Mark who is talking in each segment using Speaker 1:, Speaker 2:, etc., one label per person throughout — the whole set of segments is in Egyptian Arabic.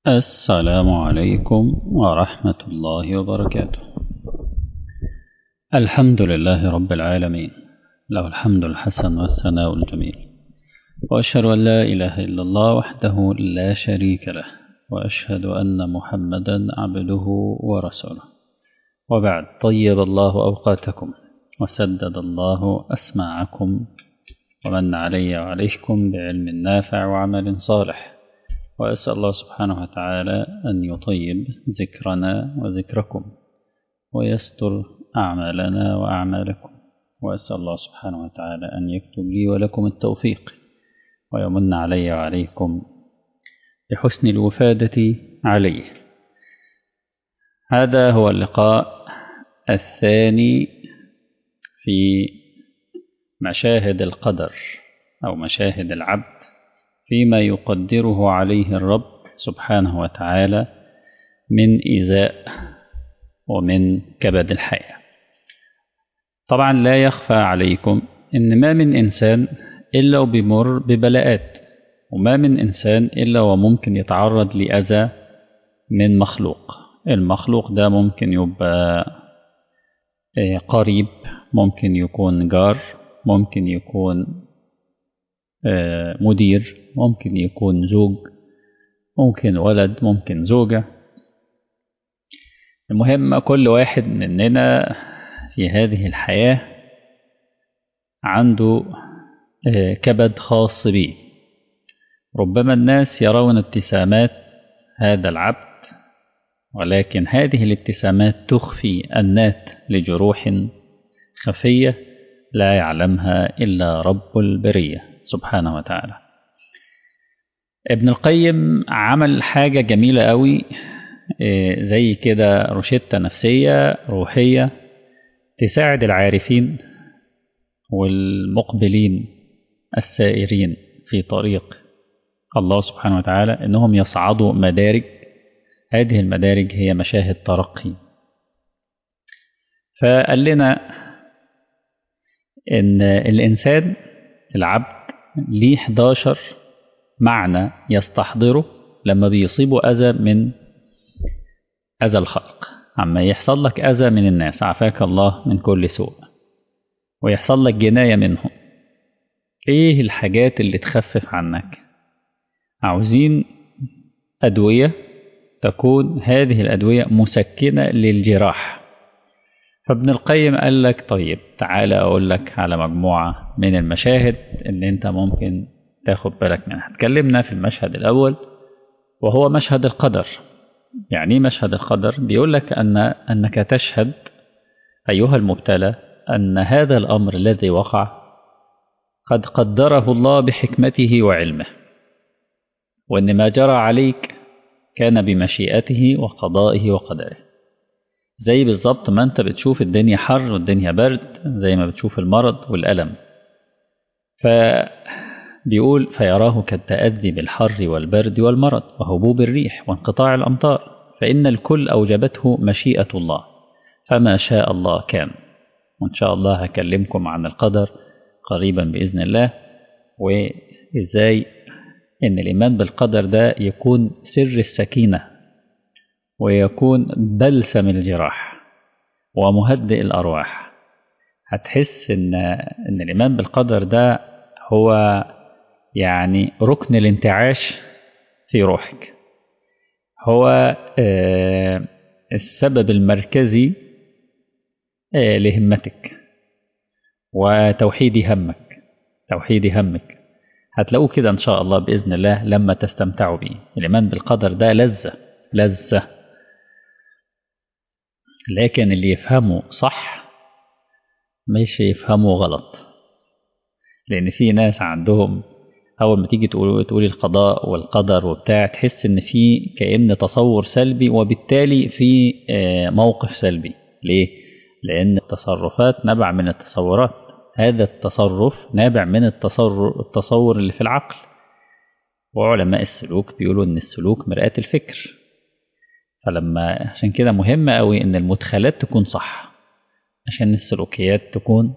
Speaker 1: السلام عليكم ورحمة الله وبركاته الحمد لله رب العالمين له الحمد الحسن والثناء الجميل وأشهد أن لا إله إلا الله وحده لا شريك له وأشهد أن محمدا عبده ورسوله وبعد طيب الله أوقاتكم وسدد الله أسماعكم ومن علي وعليكم بعلم نافع وعمل صالح وأسأل الله سبحانه وتعالى أن يطيب ذكرنا وذكركم ويستر أعمالنا وأعمالكم وأسأل الله سبحانه وتعالى أن يكتب لي ولكم التوفيق ويمن علي وعليكم بحسن الوفادة عليه هذا هو اللقاء الثاني في مشاهد القدر أو مشاهد العبد فيما يقدره عليه الرب سبحانه وتعالى من إيذاء ومن كبد الحياة طبعا لا يخفى عليكم إن ما من إنسان إلا وبيمر ببلاءات وما من إنسان إلا وممكن يتعرض لأذى من مخلوق المخلوق ده ممكن يبقى قريب ممكن يكون جار ممكن يكون مدير ممكن يكون زوج ممكن ولد ممكن زوجة المهم كل واحد مننا في هذه الحياة عنده كبد خاص به ربما الناس يرون ابتسامات هذا العبد ولكن هذه الابتسامات تخفي النات لجروح خفية لا يعلمها إلا رب البرية سبحانه وتعالى ابن القيم عمل حاجة جميلة قوي زي كده روشتة نفسية روحية تساعد العارفين والمقبلين السائرين في طريق الله سبحانه وتعالى انهم يصعدوا مدارج هذه المدارج هي مشاهد ترقي فقال لنا ان الانسان العبد ليه 11 معنى يستحضره لما بيصيبه اذى من اذى الخلق عما يحصل لك اذى من الناس عافاك الله من كل سوء ويحصل لك جنايه منهم ايه الحاجات اللي تخفف عنك عاوزين ادويه تكون هذه الادويه مسكنه للجراح فابن القيم قال لك طيب تعالى اقول لك على مجموعه من المشاهد اللي انت ممكن تاخد بالك منها اتكلمنا في المشهد الاول وهو مشهد القدر يعني مشهد القدر بيقول لك ان انك تشهد ايها المبتلى ان هذا الامر الذي وقع قد قدره الله بحكمته وعلمه وان ما جرى عليك كان بمشيئته وقضائه وقدره زي بالظبط ما انت بتشوف الدنيا حر والدنيا برد زي ما بتشوف المرض والألم فبيقول فيراه كالتأذي بالحر والبرد والمرض وهبوب الريح وانقطاع الأمطار فإن الكل أوجبته مشيئة الله فما شاء الله كان وإن شاء الله هكلمكم عن القدر قريبا بإذن الله وإزاي إن الإيمان بالقدر ده يكون سر السكينة ويكون بلسم الجراح ومهدئ الأرواح هتحس إن إن الإيمان بالقدر ده هو يعني ركن الانتعاش في روحك هو السبب المركزي لهمتك وتوحيد همك توحيد همك هتلاقوه كده إن شاء الله بإذن الله لما تستمتعوا بيه الإيمان بالقدر ده لذة لذة لكن اللي يفهمه صح مش يفهمه غلط لأن في ناس عندهم أول ما تيجي تقول تقولي القضاء والقدر وبتاع تحس إن في كأن تصور سلبي وبالتالي في موقف سلبي ليه؟ لأن التصرفات نبع من التصورات هذا التصرف نابع من التصور التصور اللي في العقل وعلماء السلوك بيقولوا إن السلوك مرآة الفكر فلما عشان كده مهم قوي ان المدخلات تكون صح عشان السلوكيات تكون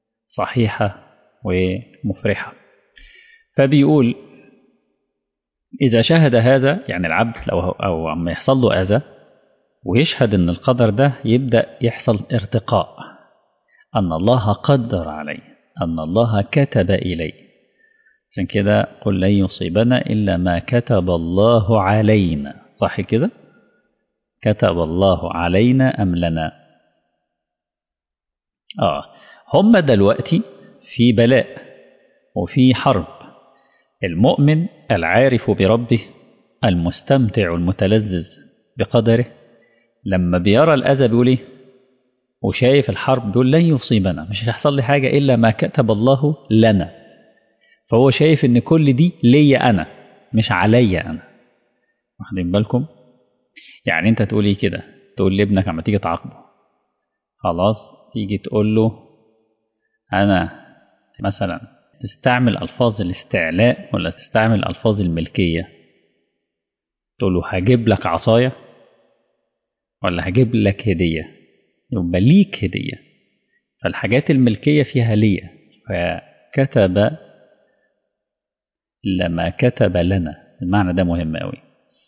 Speaker 1: صحيحة ومفرحة فبيقول إذا شاهد هذا يعني العبد لو أو عم يحصل له أذى ويشهد إن القدر ده يبدأ يحصل ارتقاء أن الله قدر عليه أن الله كتب إليه عشان كده قل لن يصيبنا إلا ما كتب الله علينا صح كده كتب الله علينا أم لنا آه هم دلوقتي في بلاء وفي حرب المؤمن العارف بربه المستمتع المتلذذ بقدره لما بيرى الأذى بيقول إيه وشايف الحرب بيقول لن يصيبنا مش هيحصل لي حاجة إلا ما كتب الله لنا فهو شايف إن كل دي ليا أنا مش عليا أنا واخدين بالكم يعني أنت تقول إيه كده تقول لابنك لما تيجي تعاقبه خلاص تيجي تقول له أنا مثلا تستعمل ألفاظ الاستعلاء ولا تستعمل ألفاظ الملكية تقول له هجيب لك عصاية ولا هجيب لك هدية يبقى ليك هدية فالحاجات الملكية فيها ليا فكتب لما كتب لنا المعنى ده مهم قوي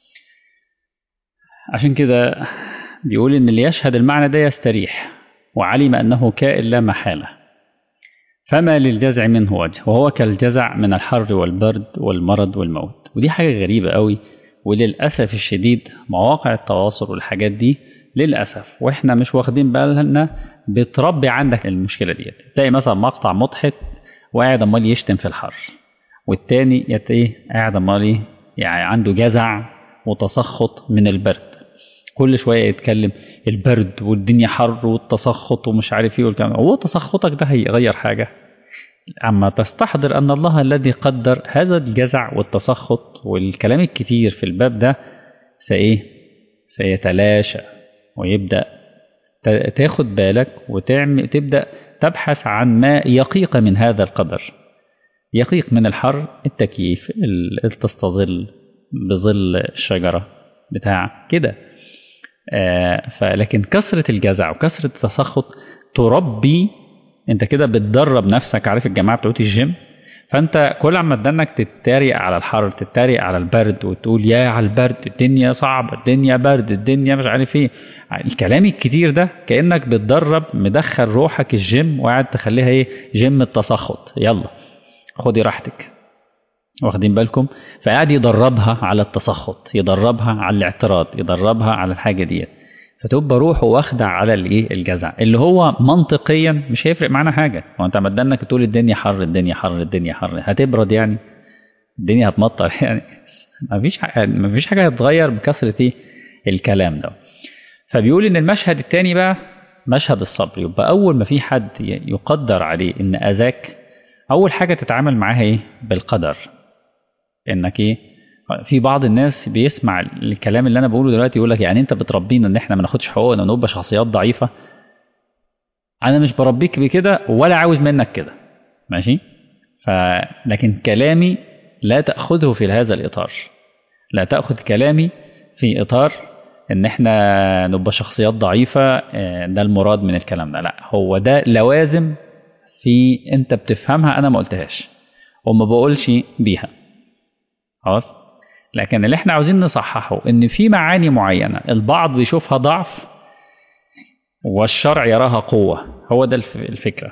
Speaker 1: عشان كده بيقول إن اللي يشهد المعنى ده يستريح وعلم أنه كائن لا محالة فما للجزع منه وجه وهو كالجزع من الحر والبرد والمرض والموت ودي حاجة غريبة قوي وللأسف الشديد مواقع التواصل والحاجات دي للأسف وإحنا مش واخدين بالنا بتربي عندك المشكلة ديت تلاقي مثلا مقطع مضحك وقاعد أمال يشتم في الحر والتاني يت ايه قاعد أمال ايه يعني عنده جزع وتسخط من البرد كل شوية يتكلم البرد والدنيا حر والتسخط ومش عارف ايه والكلام هو تسخطك ده هيغير حاجة أما تستحضر أن الله الذي قدر هذا الجزع والتسخط والكلام الكتير في الباب ده سإيه سيتلاشى ويبدأ تاخد بالك وتعمل تبدأ تبحث عن ما يقيك من هذا القدر يقيك من الحر التكييف تستظل بظل الشجرة بتاع كده آه فلكن كثرة الجزع وكثرة التسخط تربي انت كده بتدرب نفسك عارف الجماعة بتوع الجيم فانت كل عما تدنك تتريق على الحر تتريق على البرد وتقول يا على البرد الدنيا صعبة الدنيا برد الدنيا مش عارف ايه الكلام الكتير ده كأنك بتدرب مدخل روحك الجيم وقاعد تخليها ايه جيم التسخط يلا خدي راحتك واخدين بالكم فقاعد يدربها على التسخط يدربها على الاعتراض يدربها على الحاجه ديت فتبقى روحه واخدة على الايه الجزع اللي هو منطقيا مش هيفرق معانا حاجه هو انت مدنك تقول الدنيا حر الدنيا حر الدنيا حر هتبرد يعني الدنيا هتمطر يعني مفيش حاجه مفيش حاجه هتتغير بكثره ايه الكلام ده فبيقول ان المشهد الثاني بقى مشهد الصبر يبقى اول ما في حد يقدر عليه ان اذاك اول حاجه تتعامل معاها ايه بالقدر انك ايه في بعض الناس بيسمع الكلام اللي انا بقوله دلوقتي يقول لك يعني انت بتربينا ان احنا ما ناخدش حقوقنا ونبقى شخصيات ضعيفه انا مش بربيك بكده ولا عاوز منك كده ماشي ف لكن كلامي لا تاخذه في هذا الاطار لا تاخذ كلامي في اطار ان احنا نبقى شخصيات ضعيفه ده المراد من الكلام ده لا هو ده لوازم في انت بتفهمها انا ما قلتهاش وما بقولش بيها خلاص لكن اللي احنا عاوزين نصححه ان في معاني معينه البعض بيشوفها ضعف والشرع يراها قوه هو ده الفكره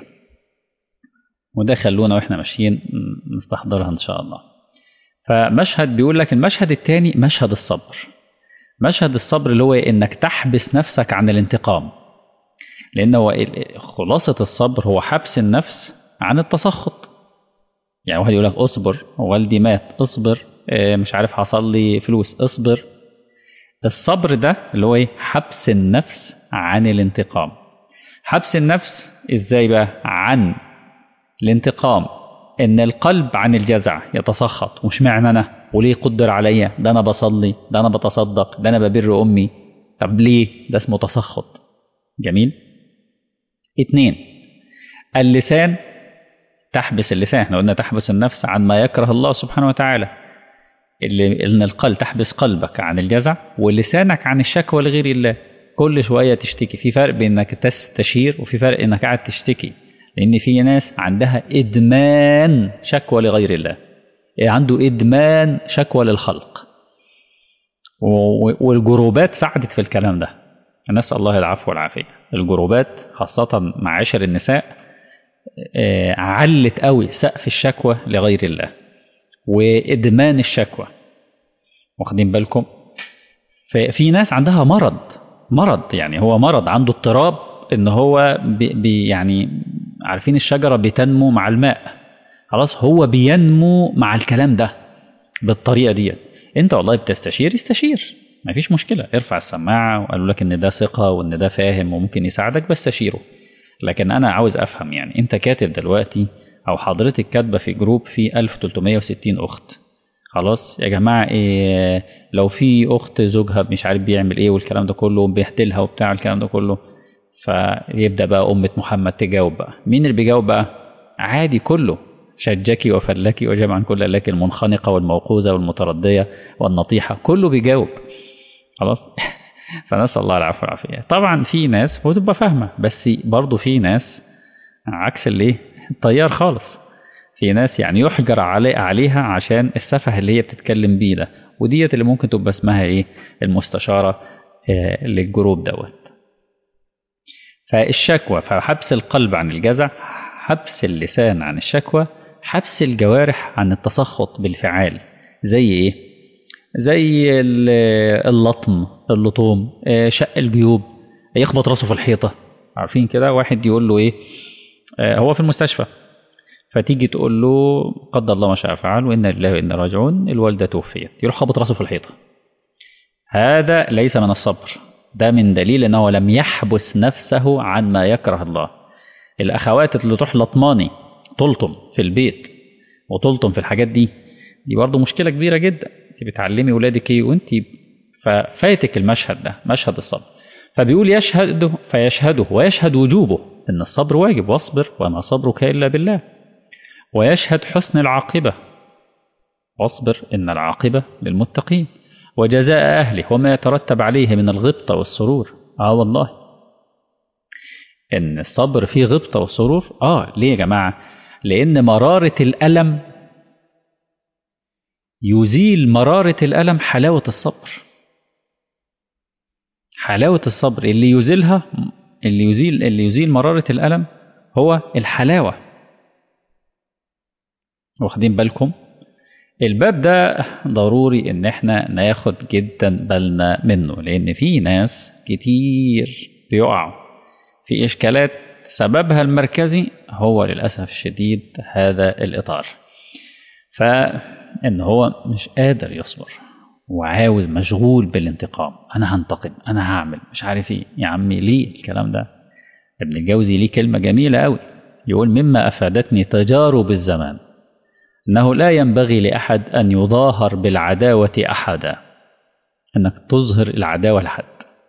Speaker 1: وده خلونا واحنا ماشيين نستحضرها ان شاء الله فمشهد بيقول لك المشهد الثاني مشهد الصبر مشهد الصبر اللي هو انك تحبس نفسك عن الانتقام لان هو خلاصه الصبر هو حبس النفس عن التسخط يعني واحد يقول لك اصبر والدي مات اصبر مش عارف حصل لي فلوس اصبر الصبر ده اللي هو ايه حبس النفس عن الانتقام حبس النفس ازاي بقى عن الانتقام ان القلب عن الجزع يتسخط ومش معنى انا وليه قدر عليا ده انا بصلي ده انا بتصدق ده انا ببر امي طب ليه ده اسمه تسخط جميل اتنين اللسان تحبس اللسان احنا قلنا تحبس النفس عن ما يكره الله سبحانه وتعالى اللي ان القلب تحبس قلبك عن الجزع ولسانك عن الشكوى لغير الله كل شويه تشتكي في فرق بين انك تستشير وفي فرق انك قاعد تشتكي لان في ناس عندها ادمان شكوى لغير الله عنده ادمان شكوى للخلق و- والجروبات ساعدت في الكلام ده نسال الله العفو والعافيه الجروبات خاصه معاشر النساء آه، علت قوي سقف الشكوى لغير الله وادمان الشكوى واخدين بالكم ففي ناس عندها مرض مرض يعني هو مرض عنده اضطراب ان هو بي بي يعني عارفين الشجره بتنمو مع الماء خلاص هو بينمو مع الكلام ده بالطريقه دي انت والله بتستشير استشير مفيش مشكله ارفع السماعه وقالوا لك ان ده ثقه وان ده فاهم وممكن يساعدك بس استشيره لكن انا عاوز افهم يعني انت كاتب دلوقتي او حضرتك كاتبه في جروب فيه 1360 اخت خلاص يا جماعه إيه لو في اخت زوجها مش عارف بيعمل ايه والكلام ده كله وبيهدلها وبتاع الكلام ده كله فيبدا بقى امه محمد تجاوب بقى مين اللي بيجاوب بقى عادي كله شجكي وفلكي وجمعا كل لك المنخنقه والموقوذه والمترديه والنطيحه كله بيجاوب خلاص فنسال الله العفو والعافيه طبعا في ناس وتبقى فاهمه بس برضه في ناس عكس اللي الطيار خالص في ناس يعني يحجر علي عليها عشان السفه اللي هي بتتكلم بيه ده وديت اللي ممكن تبقى اسمها ايه المستشاره آه، للجروب دوت فالشكوى فحبس القلب عن الجزع حبس اللسان عن الشكوى حبس الجوارح عن التسخط بالفعال زي ايه زي ال- اللطم اللطوم آه، شق الجيوب يخبط راسه في الحيطه عارفين كده واحد يقول له ايه آه، هو في المستشفى فتيجي تقول له قدر الله ما شاء فعل وانا لله وانا راجعون الوالده توفيت يروح خبط راسه في الحيطه هذا ليس من الصبر ده من دليل انه لم يحبس نفسه عن ما يكره الله الاخوات اللي تروح لطماني تلطم في البيت وتلطم في الحاجات دي دي برضه مشكله كبيره جدا انت بتعلمي ولادك ايه وانت ففاتك المشهد ده مشهد الصبر فبيقول يشهده فيشهده ويشهد وجوبه ان الصبر واجب واصبر وما صبرك الا بالله ويشهد حسن العاقبه واصبر ان العاقبه للمتقين وجزاء اهله وما يترتب عليه من الغبطه والسرور اه والله ان الصبر فيه غبطه وسرور اه ليه يا جماعه لان مراره الالم يزيل مراره الالم حلاوه الصبر حلاوه الصبر اللي يزيلها اللي يزيل اللي يزيل مراره الالم هو الحلاوه واخدين بالكم الباب ده ضروري ان احنا ناخد جدا بالنا منه لان في ناس كتير بيقعوا في اشكالات سببها المركزي هو للاسف الشديد هذا الاطار فان هو مش قادر يصبر وعاوز مشغول بالانتقام انا هنتقم انا هعمل مش عارف ايه يا عمي ليه الكلام ده ابن الجوزي ليه كلمه جميله قوي يقول مما افادتني تجارب الزمان انه لا ينبغي لاحد ان يظاهر بالعداوه احدا انك تظهر العداوه لحد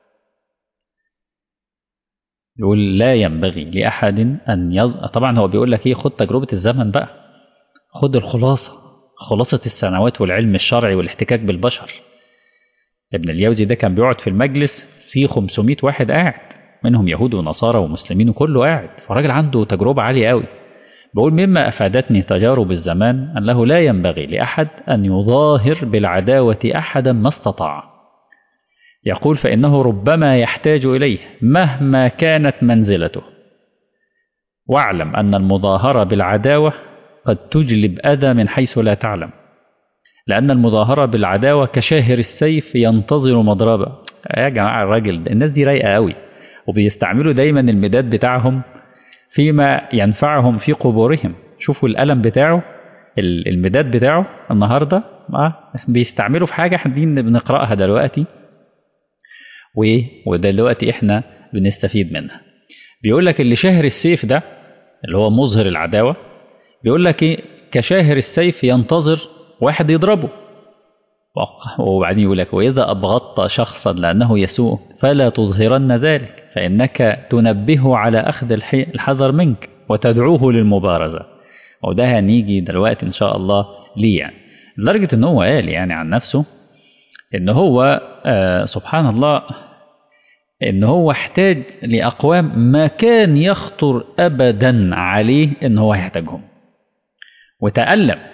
Speaker 1: يقول لا ينبغي لاحد ان يظ... طبعا هو بيقول لك ايه خد تجربه الزمن بقى خد الخلاصه خلاصه السنوات والعلم الشرعي والاحتكاك بالبشر ابن الجوزي ده كان بيقعد في المجلس فيه 500 واحد قاعد منهم يهود ونصارى ومسلمين وكله قاعد فراجل عنده تجربه عاليه قوي بقول مما افادتني تجارب الزمان انه لا ينبغي لاحد ان يظاهر بالعداوه احدا ما استطاع يقول فانه ربما يحتاج اليه مهما كانت منزلته واعلم ان المظاهره بالعداوه قد تجلب اذى من حيث لا تعلم لان المظاهره بالعداوه كشاهر السيف ينتظر مضربه يا جماعه الراجل ده الناس دي رايقه قوي وبيستعملوا دايما المداد بتاعهم فيما ينفعهم في قبورهم شوفوا القلم بتاعه المداد بتاعه النهارده آه بيستعملوا في حاجه احنا بنقراها دلوقتي وايه ودلوقتي احنا بنستفيد منها بيقول لك اللي شاهر السيف ده اللي هو مظهر العداوه بيقول لك ايه كشاهر السيف ينتظر واحد يضربه وبعدين يقول لك واذا ابغضت شخصا لانه يسوء فلا تظهرن ذلك فانك تنبهه على اخذ الحذر منك وتدعوه للمبارزه وده هنيجي دلوقتي ان شاء الله ليه يعني لدرجه ان هو قال يعني عن نفسه ان هو آه سبحان الله ان هو احتاج لاقوام ما كان يخطر ابدا عليه ان هو يحتاجهم وتالم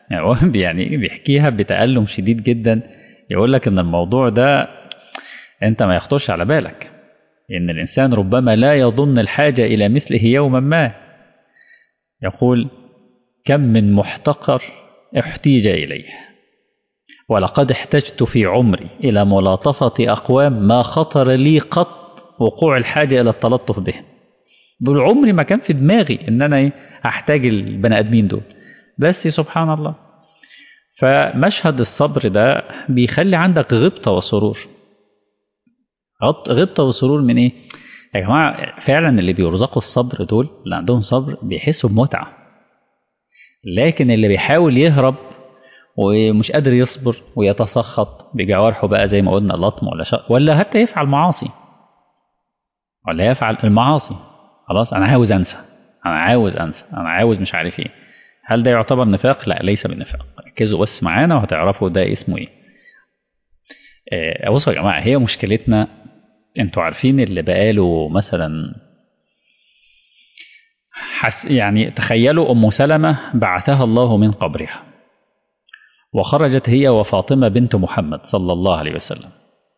Speaker 1: يعني هو يعني بيحكيها بتألم شديد جدا يقول لك ان الموضوع ده انت ما يخطرش على بالك ان الانسان ربما لا يظن الحاجه الى مثله يوما ما يقول كم من محتقر احتيج اليه ولقد احتجت في عمري الى ملاطفه اقوام ما خطر لي قط وقوع الحاجه الى التلطف بهم دول عمري ما كان في دماغي ان انا ايه احتاج البني ادمين دول بس سبحان الله فمشهد الصبر ده بيخلي عندك غبطه وسرور غبطه وسرور من ايه يا جماعه فعلا اللي بيرزقوا الصبر دول اللي عندهم صبر بيحسوا بمتعه لكن اللي بيحاول يهرب ومش قادر يصبر ويتسخط بجوارحه بقى زي ما قلنا لطم ولا شق ولا حتى يفعل معاصي ولا يفعل المعاصي خلاص انا عاوز انسى انا عاوز انسى انا عاوز مش عارف ايه هل ده يعتبر نفاق لا ليس بالنفاق ركزوا بس معانا وهتعرفوا ده اسمه ايه آه بصوا يا جماعه هي مشكلتنا انتوا عارفين اللي بقاله مثلا حس يعني تخيلوا ام سلمه بعثها الله من قبرها وخرجت هي وفاطمه بنت محمد صلى الله عليه وسلم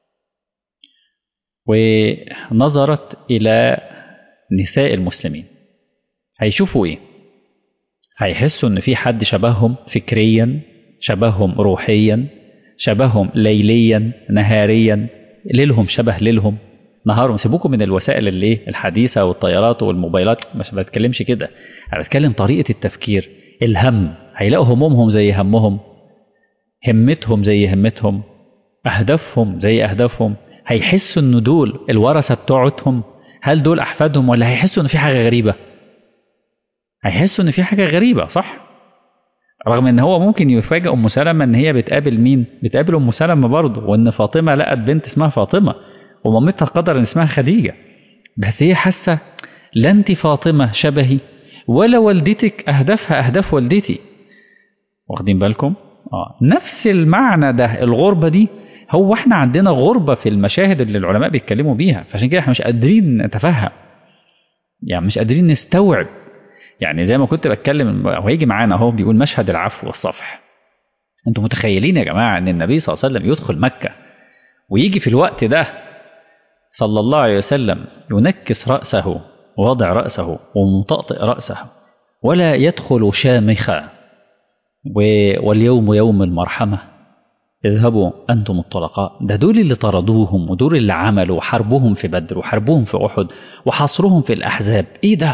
Speaker 1: ونظرت الى نساء المسلمين هيشوفوا ايه هيحسوا ان في حد شبههم فكريا شبههم روحيا شبههم ليليا نهاريا ليلهم شبه ليلهم نهارهم سيبوكم من الوسائل اللي ايه الحديثه والطيارات والموبايلات مش بتكلمش كده انا بتكلم طريقه التفكير الهم هيلاقوا همومهم زي همهم همتهم زي همتهم اهدافهم زي اهدافهم هيحسوا ان دول الورثه بتوعتهم هل دول احفادهم ولا هيحسوا ان في حاجه غريبه هيحسوا ان في حاجه غريبه صح رغم ان هو ممكن يفاجئ ام سلمة ان هي بتقابل مين بتقابل ام سلمة برضه وان فاطمه لقت بنت اسمها فاطمه ومامتها قدر ان اسمها خديجه بس هي حاسه لا انت فاطمه شبهي ولا والدتك اهدافها اهداف والدتي واخدين بالكم اه نفس المعنى ده الغربه دي هو احنا عندنا غربه في المشاهد اللي العلماء بيتكلموا بيها فعشان كده احنا مش قادرين نتفهم يعني مش قادرين نستوعب يعني زي ما كنت بتكلم وهيجي معانا اهو بيقول مشهد العفو والصفح انتوا متخيلين يا جماعه ان النبي صلى الله عليه وسلم يدخل مكه ويجي في الوقت ده صلى الله عليه وسلم ينكس راسه ووضع راسه ومطأطئ راسه ولا يدخل شامخا واليوم يوم المرحمه اذهبوا انتم الطلقاء ده دول اللي طردوهم ودول اللي عملوا حربهم في بدر وحربهم في احد وحصرهم في الاحزاب ايه ده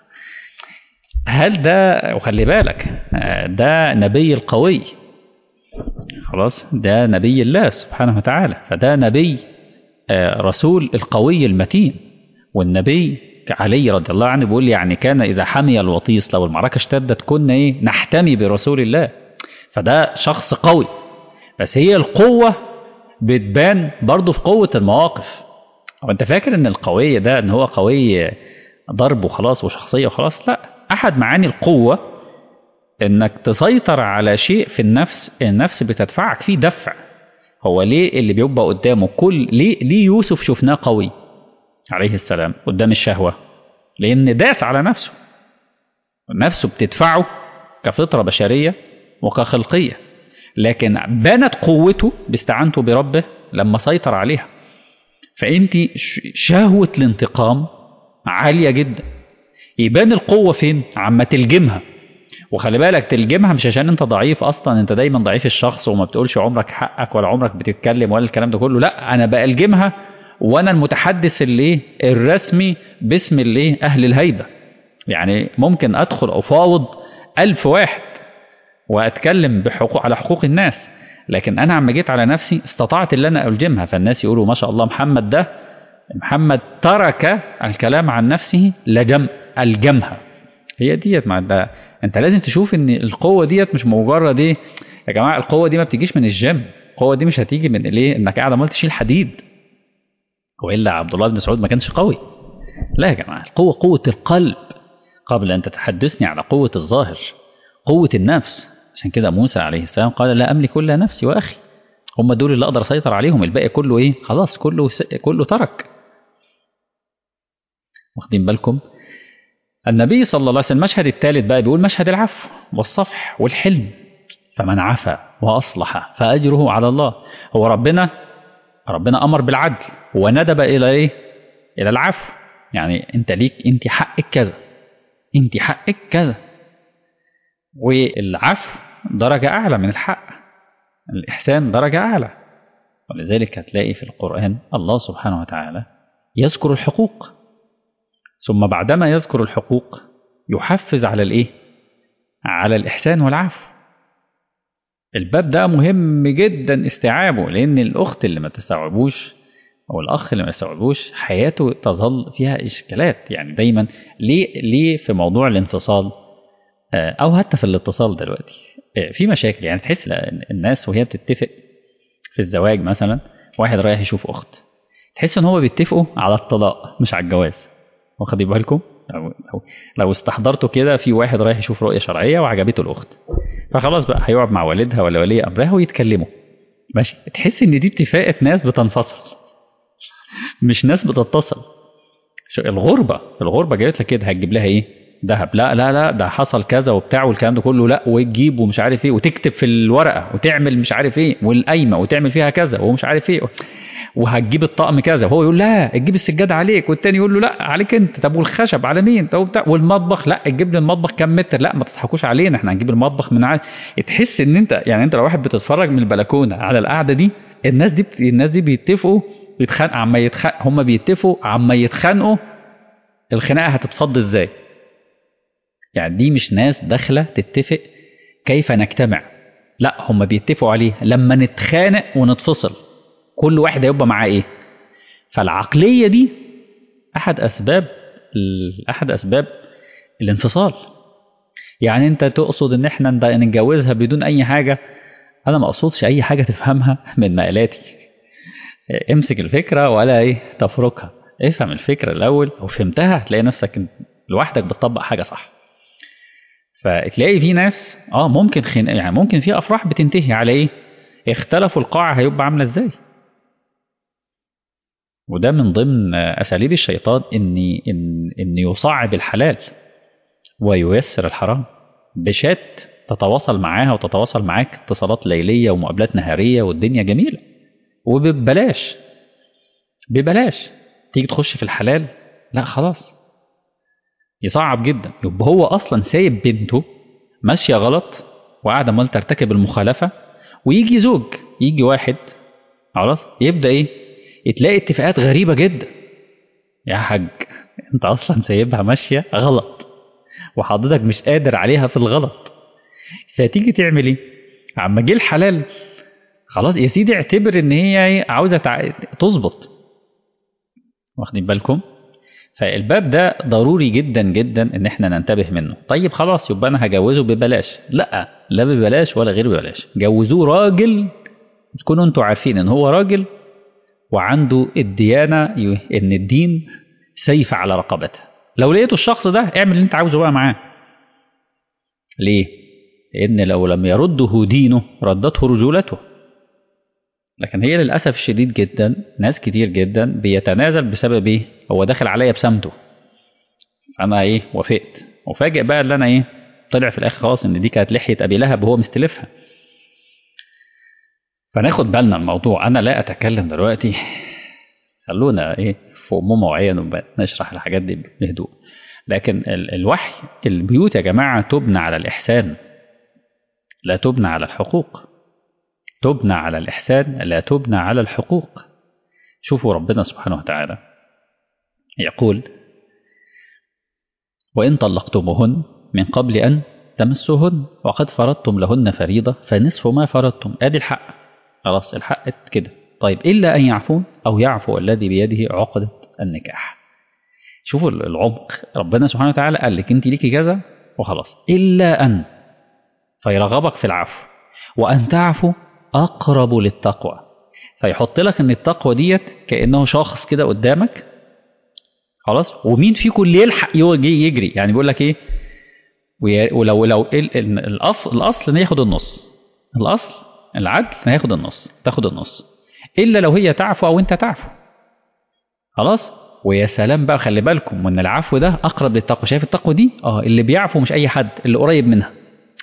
Speaker 1: هل ده وخلي بالك ده نبي القوي خلاص ده نبي الله سبحانه وتعالى فده نبي رسول القوي المتين والنبي علي رضي الله عنه بيقول يعني كان اذا حمي الوطيس لو المعركه اشتدت كنا ايه نحتمي برسول الله فده شخص قوي بس هي القوه بتبان برضه في قوه المواقف هو انت فاكر ان القويه ده ان هو قوي ضرب وخلاص وشخصيه وخلاص لا احد معاني القوه انك تسيطر على شيء في النفس النفس بتدفعك فيه دفع هو ليه اللي بيبقى قدامه كل ليه ليه يوسف شفناه قوي عليه السلام قدام الشهوه لان داس على نفسه نفسه بتدفعه كفطره بشريه وكخلقيه لكن بانت قوته باستعانته بربه لما سيطر عليها فانت شهوه الانتقام عاليه جدا يبان القوة فين؟ عما تلجمها وخلي بالك تلجمها مش عشان انت ضعيف اصلا انت دايما ضعيف الشخص وما بتقولش عمرك حقك ولا عمرك بتتكلم ولا الكلام ده كله لا انا بألجمها وانا المتحدث اللي الرسمي باسم اللي اهل الهيبة يعني ممكن ادخل افاوض ألف واحد واتكلم بحقوق على حقوق الناس لكن انا عم جيت على نفسي استطعت ان انا الجمها فالناس يقولوا ما شاء الله محمد ده محمد ترك الكلام عن نفسه لجم الجمها هي ديت مع ده انت لازم تشوف ان القوه ديت مش مجرد ايه يا جماعه القوه دي ما بتجيش من الجيم القوه دي مش هتيجي من ليه انك قاعد عمال تشيل حديد والا عبد الله بن مسعود ما كانش قوي لا يا جماعه القوه قوه القلب قبل ان تتحدثني على قوه الظاهر قوه النفس عشان كده موسى عليه السلام قال لا املك الا نفسي واخي هم دول اللي اقدر اسيطر عليهم الباقي كله ايه خلاص كله س... كله ترك واخدين بالكم النبي صلى الله عليه وسلم المشهد الثالث بقى بيقول مشهد العفو والصفح والحلم فمن عفا وأصلح فأجره على الله هو ربنا ربنا أمر بالعدل وندب إلى إيه؟ إلى العفو يعني أنت ليك أنت حقك كذا أنت حقك كذا والعفو درجة أعلى من الحق الإحسان درجة أعلى ولذلك هتلاقي في القرآن الله سبحانه وتعالى يذكر الحقوق ثم بعدما يذكر الحقوق يحفز على الإيه؟ على الإحسان والعفو الباب ده مهم جدا استيعابه لأن الأخت اللي ما تستوعبوش أو الأخ اللي ما يستوعبوش حياته تظل فيها إشكالات يعني دايما ليه ليه في موضوع الانفصال أو حتى في الاتصال دلوقتي في مشاكل يعني تحس الناس وهي بتتفق في الزواج مثلا واحد رايح يشوف أخت تحس إن هو بيتفقوا على الطلاق مش على الجواز واخدين بالكم؟ لو, لو, لو استحضرتوا كده في واحد رايح يشوف رؤية شرعية وعجبته الأخت فخلاص بقى هيقعد مع والدها ولا ولي أمرها ويتكلموا ماشي تحس إن دي اتفاقة ناس بتنفصل مش ناس بتتصل الغربة الغربة جابت لك كده هتجيب لها إيه؟ ذهب لا لا لا ده حصل كذا وبتاع والكلام ده كله لا وتجيب ومش عارف ايه وتكتب في الورقه وتعمل مش عارف ايه والقايمه وتعمل فيها كذا ومش عارف ايه وهتجيب الطقم كذا وهو يقول لا تجيب السجاده عليك والتاني يقول له لا عليك انت طب والخشب على مين طب وبتاع والمطبخ لا تجيب لي المطبخ كام متر لا ما تضحكوش علينا احنا هنجيب المطبخ من عاد تحس ان انت يعني انت لو واحد بتتفرج من البلكونه على القعده دي الناس دي الناس دي بيتفقوا يتخانقوا عما يتخانق هم بيتفقوا عما يتخانقوا الخناقه هتتفض ازاي يعني دي مش ناس داخله تتفق كيف نجتمع لا هم بيتفقوا عليه لما نتخانق ونتفصل كل واحد هيبقى معاه ايه فالعقليه دي احد اسباب احد اسباب الانفصال يعني انت تقصد ان احنا نتجوزها بدون اي حاجه انا ما اقصدش اي حاجه تفهمها من مقالاتي امسك الفكره ولا ايه تفركها افهم الفكره الاول لو فهمتها هتلاقي نفسك لوحدك بتطبق حاجه صح فتلاقي في ناس اه ممكن خن... يعني ممكن في افراح بتنتهي على ايه اختلفوا القاعه هيبقى عامله ازاي وده من ضمن اساليب الشيطان ان ان ان يصعب الحلال وييسر الحرام بشات تتواصل معاها وتتواصل معاك اتصالات ليليه ومقابلات نهاريه والدنيا جميله وببلاش ببلاش تيجي تخش في الحلال لا خلاص يصعب جدا يبقى هو اصلا سايب بنته ماشيه غلط وقاعده عمال ترتكب المخالفه ويجي زوج يجي واحد خلاص يبدا ايه تلاقي اتفاقات غريبه جدا يا حاج انت اصلا سايبها ماشيه غلط وحضرتك مش قادر عليها في الغلط فتيجي تعمل ايه عما جه الحلال خلاص يا سيدي اعتبر ان هي عاوزه تع... تظبط واخدين بالكم فالباب ده ضروري جدا جدا ان احنا ننتبه منه طيب خلاص يبقى انا هجوزه ببلاش لا لا ببلاش ولا غير ببلاش جوزوه راجل تكونوا انتوا عارفين ان هو راجل وعنده الديانه ان الدين سيف على رقبته لو لقيتوا الشخص ده اعمل اللي انت عاوزه بقى معاه ليه لان لو لم يرده دينه ردته رجولته لكن هي للاسف الشديد جدا ناس كتير جدا بيتنازل بسبب ايه هو داخل عليا بسمته انا ايه وافقت وفاجئ بقى اللي انا ايه طلع في الاخر خلاص ان دي كانت لحيه ابي لهب وهو مستلفها فناخد بالنا الموضوع انا لا اتكلم دلوقتي خلونا ايه في امومه وعين نشرح الحاجات دي بهدوء لكن ال الوحي البيوت يا جماعه تبنى على الاحسان لا تبنى على الحقوق تبنى على الإحسان لا تبنى على الحقوق شوفوا ربنا سبحانه وتعالى يقول وإن طلقتموهن من قبل أن تمسوهن وقد فرضتم لهن فريضة فنصف ما فرضتم أدي الحق خلاص الحق كده طيب إلا أن يعفون أو يعفو الذي بيده عقدة النكاح شوفوا العمق ربنا سبحانه وتعالى قال لك أنت ليكي كذا وخلاص إلا أن فيرغبك في العفو وأن تعفو أقرب للتقوى فيحط لك ان التقوى ديت كانه شخص كده قدامك خلاص ومين فيكم اللي يلحق يجي يجري يعني بيقول لك ايه ولو لو الاصل الاصل ان ياخد النص الاصل العدل هياخد النص تاخد النص الا لو هي تعفو او انت تعفو خلاص ويا سلام بقى خلي بالكم ان العفو ده اقرب للتقوى شايف التقوى دي اه اللي بيعفو مش اي حد اللي قريب منها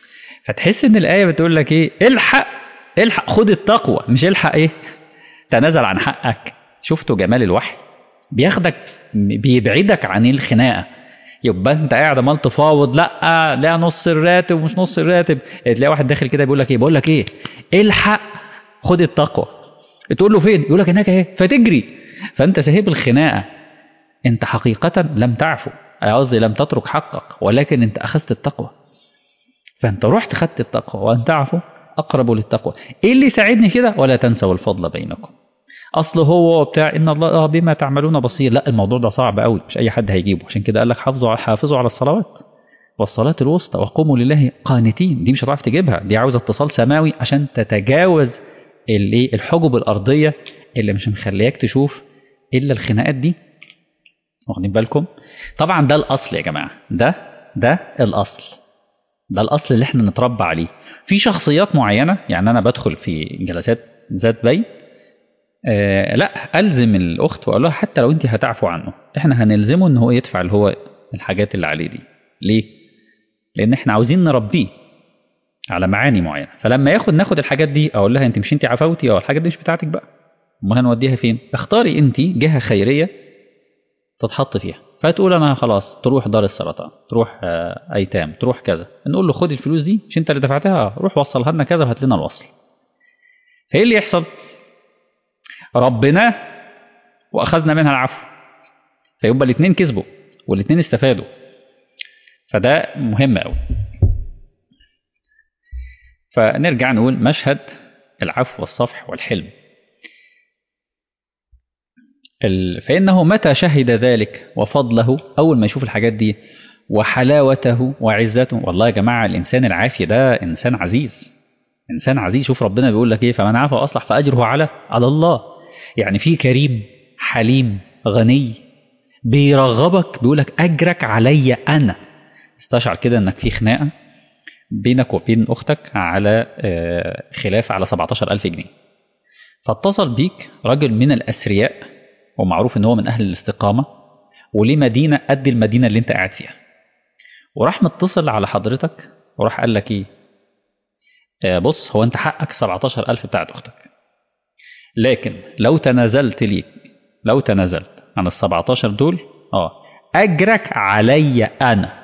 Speaker 1: فتحس ان الايه بتقول لك ايه الحق الحق خد التقوى مش الحق ايه تنازل عن حقك شفتوا جمال الوحي بياخدك بيبعدك عن الخناقه يبقى انت قاعد عمال تفاوض لا لا نص الراتب ومش نص الراتب تلاقي واحد داخل كده بيقول لك ايه بقول لك ايه الحق خد التقوى تقول له فين يقول لك هناك اهي فتجري فانت سايب الخناقه انت حقيقه لم تعفو قصدي لم تترك حقك ولكن انت اخذت التقوى فانت رحت خدت التقوى وان تعفو اقرب للتقوى ايه اللي يساعدني كده ولا تنسوا الفضل بينكم اصل هو بتاع ان الله بما تعملون بصير لا الموضوع ده صعب قوي مش اي حد هيجيبه عشان كده قال لك حافظوا حافظوا على الصلوات والصلاه الوسطى وقوموا لله قانتين دي مش هتعرف تجيبها دي عاوزه اتصال سماوي عشان تتجاوز الايه الحجب الارضيه اللي مش مخلياك تشوف الا الخناقات دي واخدين بالكم طبعا ده الاصل يا جماعه ده ده الاصل ده الاصل اللي احنا نتربى عليه في شخصيات معينه يعني انا بدخل في جلسات ذات بين آه لا الزم الاخت واقول لها حتى لو انت هتعفو عنه احنا هنلزمه ان هو يدفع اللي هو الحاجات اللي عليه دي ليه لان احنا عاوزين نربيه على معاني معينه فلما ياخد ناخد الحاجات دي اقول لها انت مش انت عفوتي اه الحاجات دي مش بتاعتك بقى امال هنوديها فين اختاري انت جهه خيريه تتحط فيها فتقول انا خلاص تروح دار السرطان تروح آه ايتام تروح كذا نقول له خد الفلوس دي مش انت اللي دفعتها روح وصلها لنا كذا وهات لنا الوصل فايه اللي يحصل ربنا واخذنا منها العفو فيبقى الاثنين كسبوا والاثنين استفادوا فده مهم قوي فنرجع نقول مشهد العفو والصفح والحلم فإنه متى شهد ذلك وفضله أول ما يشوف الحاجات دي وحلاوته وعزته والله يا جماعة الإنسان العافي ده إنسان عزيز إنسان عزيز شوف ربنا بيقول لك إيه فمن عفى وأصلح فأجره على على الله يعني في كريم حليم غني بيرغبك بيقول لك أجرك علي أنا استشعر كده إنك في خناقة بينك وبين أختك على خلاف على 17000 جنيه فاتصل بيك رجل من الأثرياء ومعروف ان هو من اهل الاستقامه وليه مدينه قد المدينه اللي انت قاعد فيها وراح متصل على حضرتك وراح قال لك ايه آه بص هو انت حقك 17000 بتاعت اختك لكن لو تنازلت لي لو تنازلت عن ال 17 دول اه اجرك علي انا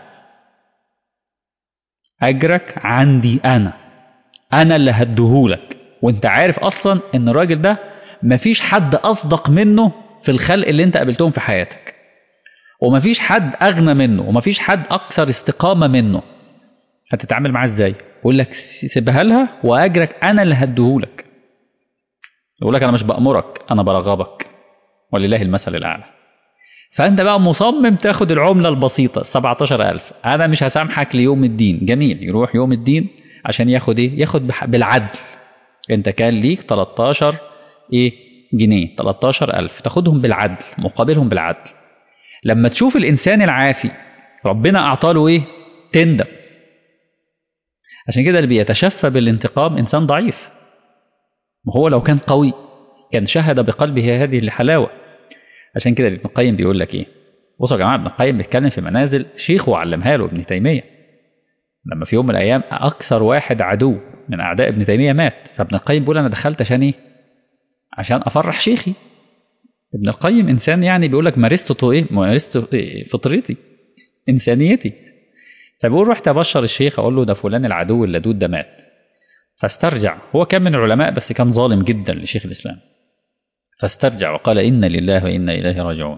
Speaker 1: اجرك عندي انا انا اللي هديهولك وانت عارف اصلا ان الراجل ده مفيش حد اصدق منه في الخلق اللي انت قابلتهم في حياتك ومفيش حد اغنى منه ومفيش حد اكثر استقامه منه هتتعامل معاه ازاي يقول لك سيبها لها واجرك انا اللي هديهولك يقول لك انا مش بامرك انا برغبك ولله المثل الاعلى فانت بقى مصمم تاخد العمله البسيطه 17000 انا مش هسامحك ليوم الدين جميل يروح يوم الدين عشان ياخد ايه ياخد بالعدل انت كان ليك 13 ايه جنيه 13000 تاخدهم بالعدل مقابلهم بالعدل لما تشوف الانسان العافي ربنا اعطاله ايه تندم عشان كده اللي بيتشفى بالانتقام انسان ضعيف وهو لو كان قوي كان شهد بقلبه هذه الحلاوه عشان كده ابن القيم بيقول لك ايه بصوا يا جماعه ابن القيم بيتكلم في منازل شيخه علمها له ابن تيميه لما في يوم من الايام اكثر واحد عدو من اعداء ابن تيميه مات فابن القيم بيقول انا دخلت عشان ايه عشان افرح شيخي ابن القيم انسان يعني بيقول لك مارست ايه مارست فطرتي انسانيتي فبيقول رحت ابشر الشيخ اقول له ده فلان العدو اللدود ده مات فاسترجع هو كان من العلماء بس كان ظالم جدا لشيخ الاسلام فاسترجع وقال انا لله وانا اليه راجعون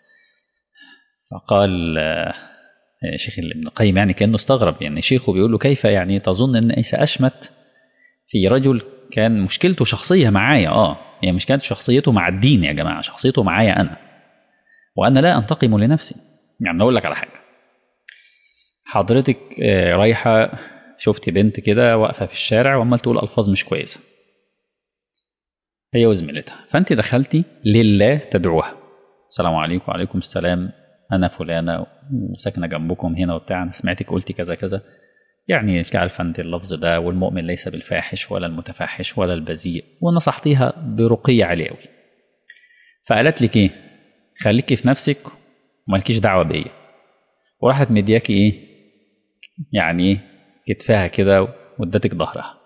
Speaker 1: فقال شيخ ابن القيم يعني كانه استغرب يعني شيخه بيقول له كيف يعني تظن ان عيسى اشمت في رجل كان مشكلته شخصيه معايا اه هي يعني مش كانت شخصيته مع الدين يا جماعه شخصيته معايا انا وانا لا انتقم لنفسي يعني اقول لك على حاجه حضرتك رايحه شفتي بنت كده واقفه في الشارع وعمال تقول الفاظ مش كويسه هي وزميلتها فانت دخلتي لله تدعوها السلام عليكم وعليكم السلام انا فلانه وساكنه جنبكم هنا وبتاع انا سمعتك قلتي كذا كذا يعني مش عارفه انت اللفظ ده والمؤمن ليس بالفاحش ولا المتفحش ولا البذيء ونصحتيها برقيه عاليه قوي فقالت لك ايه خليكي في نفسك ومالكيش دعوه بيا وراحت مدياكي ايه يعني ايه كتفها كده وادتك ظهرها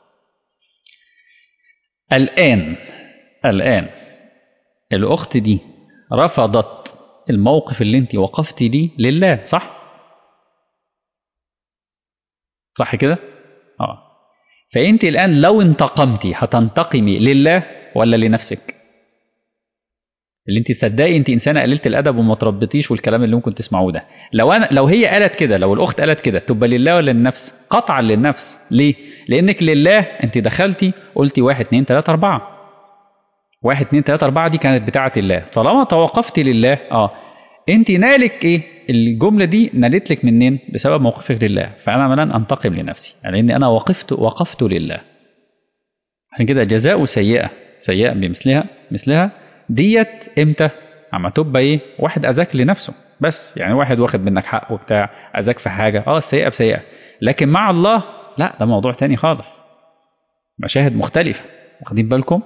Speaker 1: الآن الآن الأخت دي رفضت الموقف اللي انت وقفتي ليه لله صح؟ صح كده؟ اه فانت الآن لو انتقمتي هتنتقمي لله ولا لنفسك؟ اللي انت تصدقي انت انسانه قليله الادب وما تربطيش والكلام اللي ممكن تسمعوه ده لو انا لو هي قالت كده لو الاخت قالت كده تبقى لله ولا للنفس قطعا للنفس ليه لانك لله انت دخلتي قلتي واحد اتنين تلاته اربعه واحد اتنين تلاته اربعه دي كانت بتاعه الله طالما توقفتي لله اه انت نالك ايه الجمله دي نالت لك منين بسبب موقفك لله فانا لن انتقم لنفسي يعني اني انا وقفت وقفت لله عشان كده جزاء سيئه سيئه بمثلها مثلها ديت امتى اما تبقى ايه واحد اذاك لنفسه بس يعني واحد واخد منك حق وبتاع اذاك في حاجه اه السيئه بسيئه لكن مع الله لا ده موضوع تاني خالص مشاهد مختلفه واخدين بالكم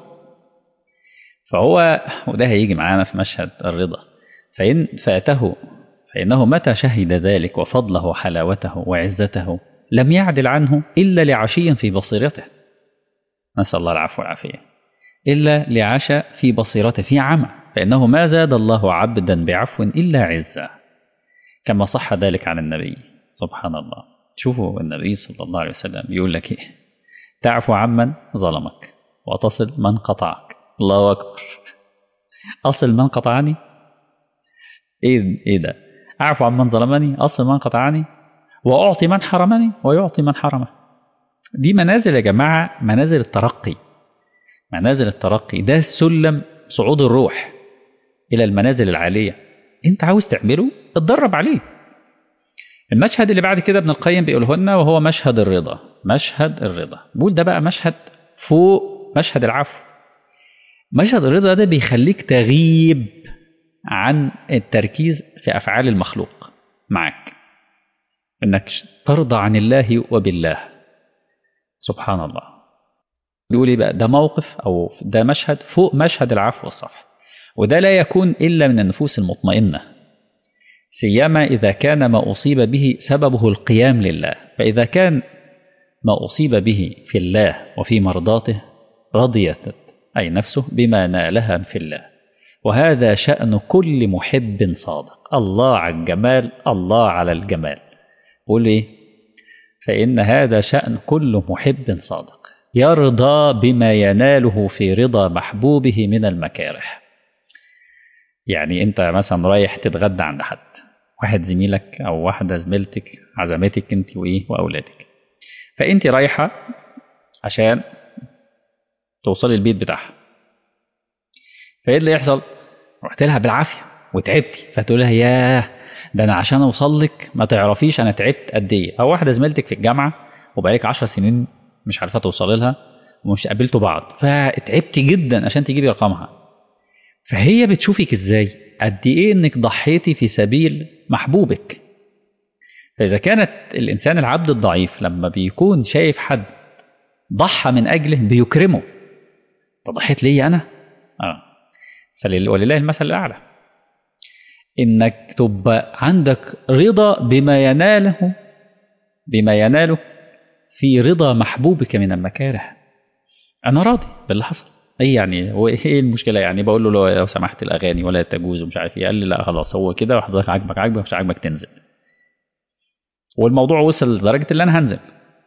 Speaker 1: فهو وده هيجي معانا في مشهد الرضا فإن فاته فإنه متى شهد ذلك وفضله وحلاوته وعزته لم يعدل عنه إلا لعشي في بصيرته نسأل الله العفو والعافية إلا لعشى في بصيرته في عمى فإنه ما زاد الله عبدا بعفو إلا عزة كما صح ذلك عن النبي سبحان الله شوفوا النبي صلى الله عليه وسلم يقول لك إيه تعفو عمن ظلمك وتصل من قطعك الله أكبر أصل من قطعني إيه, إيه ده أعفو عمن ظلمني أصل من قطعني وأعطي من حرمني ويعطي من حرمه دي منازل يا جماعة منازل الترقي منازل الترقي ده سلم صعود الروح إلى المنازل العالية أنت عاوز تعمله اتدرب عليه المشهد اللي بعد كده ابن القيم بيقوله لنا وهو مشهد الرضا مشهد الرضا بقول ده بقى مشهد فوق مشهد العفو مشهد الرضا ده بيخليك تغيب عن التركيز في أفعال المخلوق معك انك ترضى عن الله وبالله سبحان الله بيقول ايه بقى ده موقف او ده مشهد فوق مشهد العفو والصفح وده لا يكون الا من النفوس المطمئنه سيما اذا كان ما اصيب به سببه القيام لله فاذا كان ما اصيب به في الله وفي مرضاته رضيت اي نفسه بما نالها في الله وهذا شان كل محب صادق الله على الجمال الله على الجمال بيقول ايه فان هذا شان كل محب صادق يرضى بما يناله في رضا محبوبه من المكاره يعني انت مثلا رايح تتغدى عند حد واحد زميلك او واحده زميلتك عزمتك انت وايه واولادك فانت رايحه عشان توصلي البيت بتاعها فايه اللي يحصل رحت لها بالعافيه وتعبتي فتقول لها ياه ده انا عشان اوصل لك ما تعرفيش انا تعبت قد ايه او واحده زميلتك في الجامعه وبقالك 10 سنين مش عارفه توصلي لها ومش قابلتوا بعض فتعبتي جدا عشان تجيبي رقمها فهي بتشوفك ازاي قد ايه انك ضحيتي في سبيل محبوبك فاذا كانت الانسان العبد الضعيف لما بيكون شايف حد ضحى من اجله بيكرمه فضحيت ليه انا اه فلله ولله المثل الاعلى انك تبقى عندك رضا بما يناله بما يناله في رضا محبوبك من المكاره انا راضي باللي حصل ايه يعني هو ايه المشكله يعني بقول له لو, لو سمحت الاغاني ولا تجوز ومش عارف ايه قال لي لا خلاص هو كده وحضرتك عاجبك عاجبك مش عاجبك تنزل والموضوع وصل لدرجه اللي انا هنزل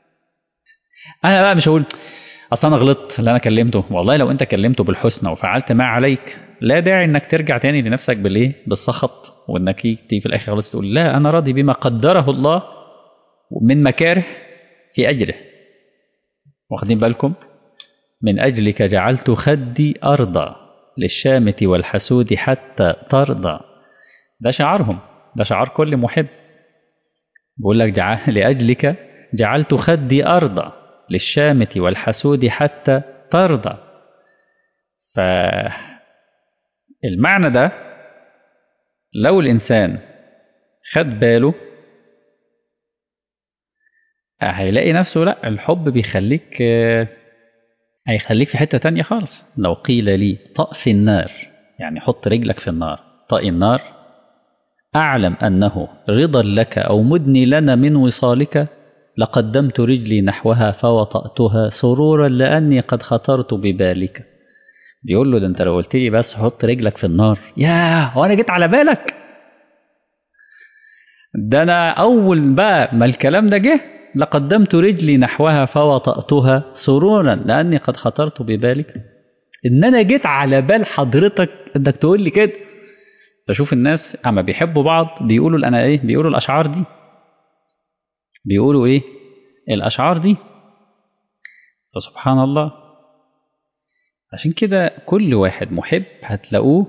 Speaker 1: انا بقى مش هقول اصل انا غلطت اللي انا كلمته والله لو انت كلمته بالحسنى وفعلت ما عليك لا داعي انك ترجع تاني لنفسك بالايه بالسخط وانك تيجي في الاخر خلاص تقول لا انا راضي بما قدره الله من مكاره في اجله واخدين بالكم من اجلك جعلت خدي ارضى للشامة والحسود حتى ترضى ده شعارهم ده شعار كل محب بقول لك جعل لاجلك جعلت خدي ارضى للشامة والحسود حتى ترضى فالمعنى ده لو الإنسان خد باله هيلاقي نفسه لا الحب بيخليك هيخليك في حتة تانية خالص لو قيل لي طأ في النار يعني حط رجلك في النار طأ النار أعلم أنه رضا لك أو مدني لنا من وصالك لقدمت رجلي نحوها فوطأتها سرورا لأني قد خطرت ببالك بيقول له ده انت لو قلت لي بس حط رجلك في النار ياه وانا جيت على بالك ده انا اول بقى ما الكلام ده جه لقدمت رجلي نحوها فوطأتها سرورا لأني قد خطرت ببالك إن أنا جيت على بال حضرتك إنك تقول لي كده بشوف الناس أما بيحبوا بعض بيقولوا أنا إيه بيقولوا الأشعار دي بيقولوا إيه الأشعار دي فسبحان الله عشان كده كل واحد محب هتلاقوه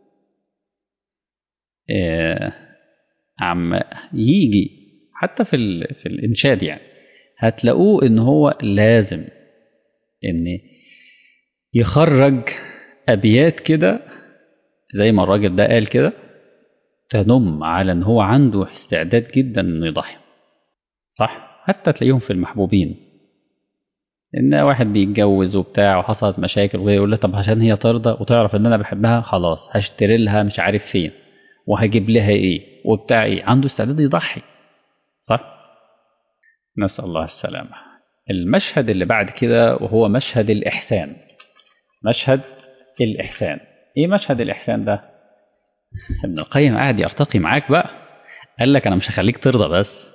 Speaker 1: آه عم يجي حتى في ال... في الانشاد يعني هتلاقوه ان هو لازم ان يخرج ابيات كده زي ما الراجل ده قال كده تنم على ان هو عنده استعداد جدا انه يضحي صح حتى تلاقيهم في المحبوبين ان واحد بيتجوز وبتاع وحصلت مشاكل ويقول له طب عشان هي ترضى وتعرف ان انا بحبها خلاص هشتري لها مش عارف فين وهجيب لها ايه وبتاع ايه عنده استعداد يضحي صح نسأل الله السلامة المشهد اللي بعد كده وهو مشهد الإحسان مشهد الإحسان إيه مشهد الإحسان ده ابن القيم قاعد يرتقي معاك بقى قال لك أنا مش هخليك ترضى بس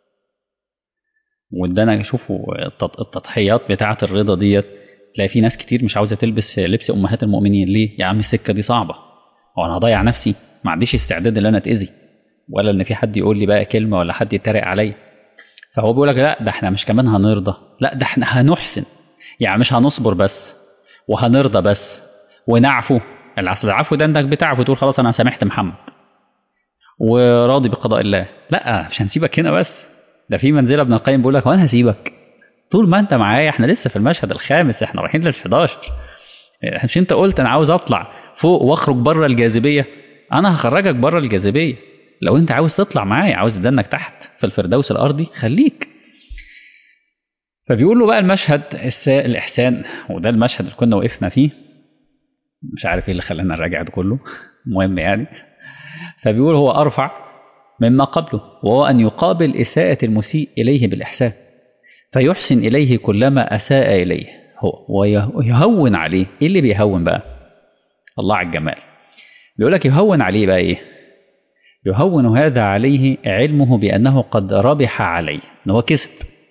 Speaker 1: وادانا شوفوا التضحيات بتاعة الرضا ديت تلاقي في ناس كتير مش عاوزة تلبس لبس أمهات المؤمنين ليه؟ يا عم السكة دي صعبة هو أنا هضيع نفسي ما عنديش استعداد ان انا اتاذي ولا ان في حد يقول لي بقى كلمه ولا حد يتريق عليا فهو بيقول لك لا ده احنا مش كمان هنرضى لا ده احنا هنحسن يعني مش هنصبر بس وهنرضى بس ونعفو الاصل العفو ده انك بتعفو تقول خلاص انا سامحت محمد وراضي بقضاء الله لا مش هنسيبك هنا بس ده في منزله ابن القيم بيقول لك وانا هسيبك طول ما انت معايا احنا لسه في المشهد الخامس احنا رايحين لل 11 مش انت قلت انا عاوز اطلع فوق واخرج بره الجاذبيه انا هخرجك بره الجاذبيه لو انت عاوز تطلع معايا عاوز تدنك تحت في الفردوس الارضي خليك فبيقول له بقى المشهد الاحسان وده المشهد اللي كنا وقفنا فيه مش عارف ايه اللي خلانا نراجع ده كله المهم يعني فبيقول هو ارفع مما قبله وهو ان يقابل اساءه المسيء اليه بالاحسان فيحسن اليه كلما اساء اليه هو ويهون عليه ايه اللي بيهون بقى الله على الجمال بيقول لك يهون عليه بقى ايه يهون هذا عليه علمه بانه قد ربح عليه ان هو كسب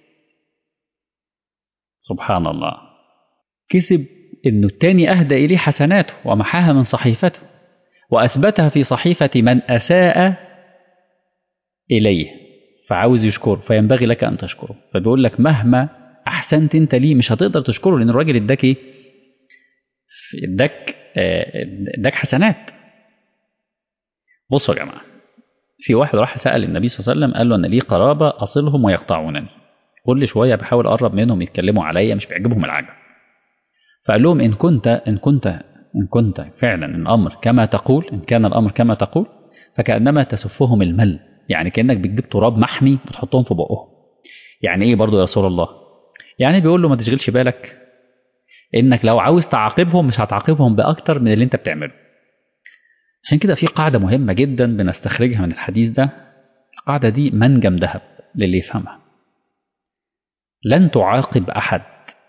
Speaker 1: سبحان الله كسب انه التاني اهدى اليه حسناته ومحاها من صحيفته واثبتها في صحيفه من اساء اليه فعاوز يشكره فينبغي لك ان تشكره فبيقول لك مهما احسنت انت ليه مش هتقدر تشكره لان الراجل اداك ايه اداك اداك حسنات بصوا يا جماعه في واحد راح سال النبي صلى الله عليه وسلم قال له ان لي قرابه اصلهم ويقطعونني كل شويه بحاول اقرب منهم يتكلموا عليا مش بيعجبهم العجب فقال لهم ان كنت ان كنت ان كنت فعلا الامر كما تقول ان كان الامر كما تقول فكانما تسفهم المل يعني كانك بتجيب تراب محمي بتحطهم في بقهم يعني ايه برضو يا رسول الله يعني بيقول له ما تشغلش بالك انك لو عاوز تعاقبهم مش هتعاقبهم باكتر من اللي انت بتعمله عشان كده في قاعده مهمه جدا بنستخرجها من الحديث ده القاعده دي منجم ذهب للي يفهمها لن تعاقب احد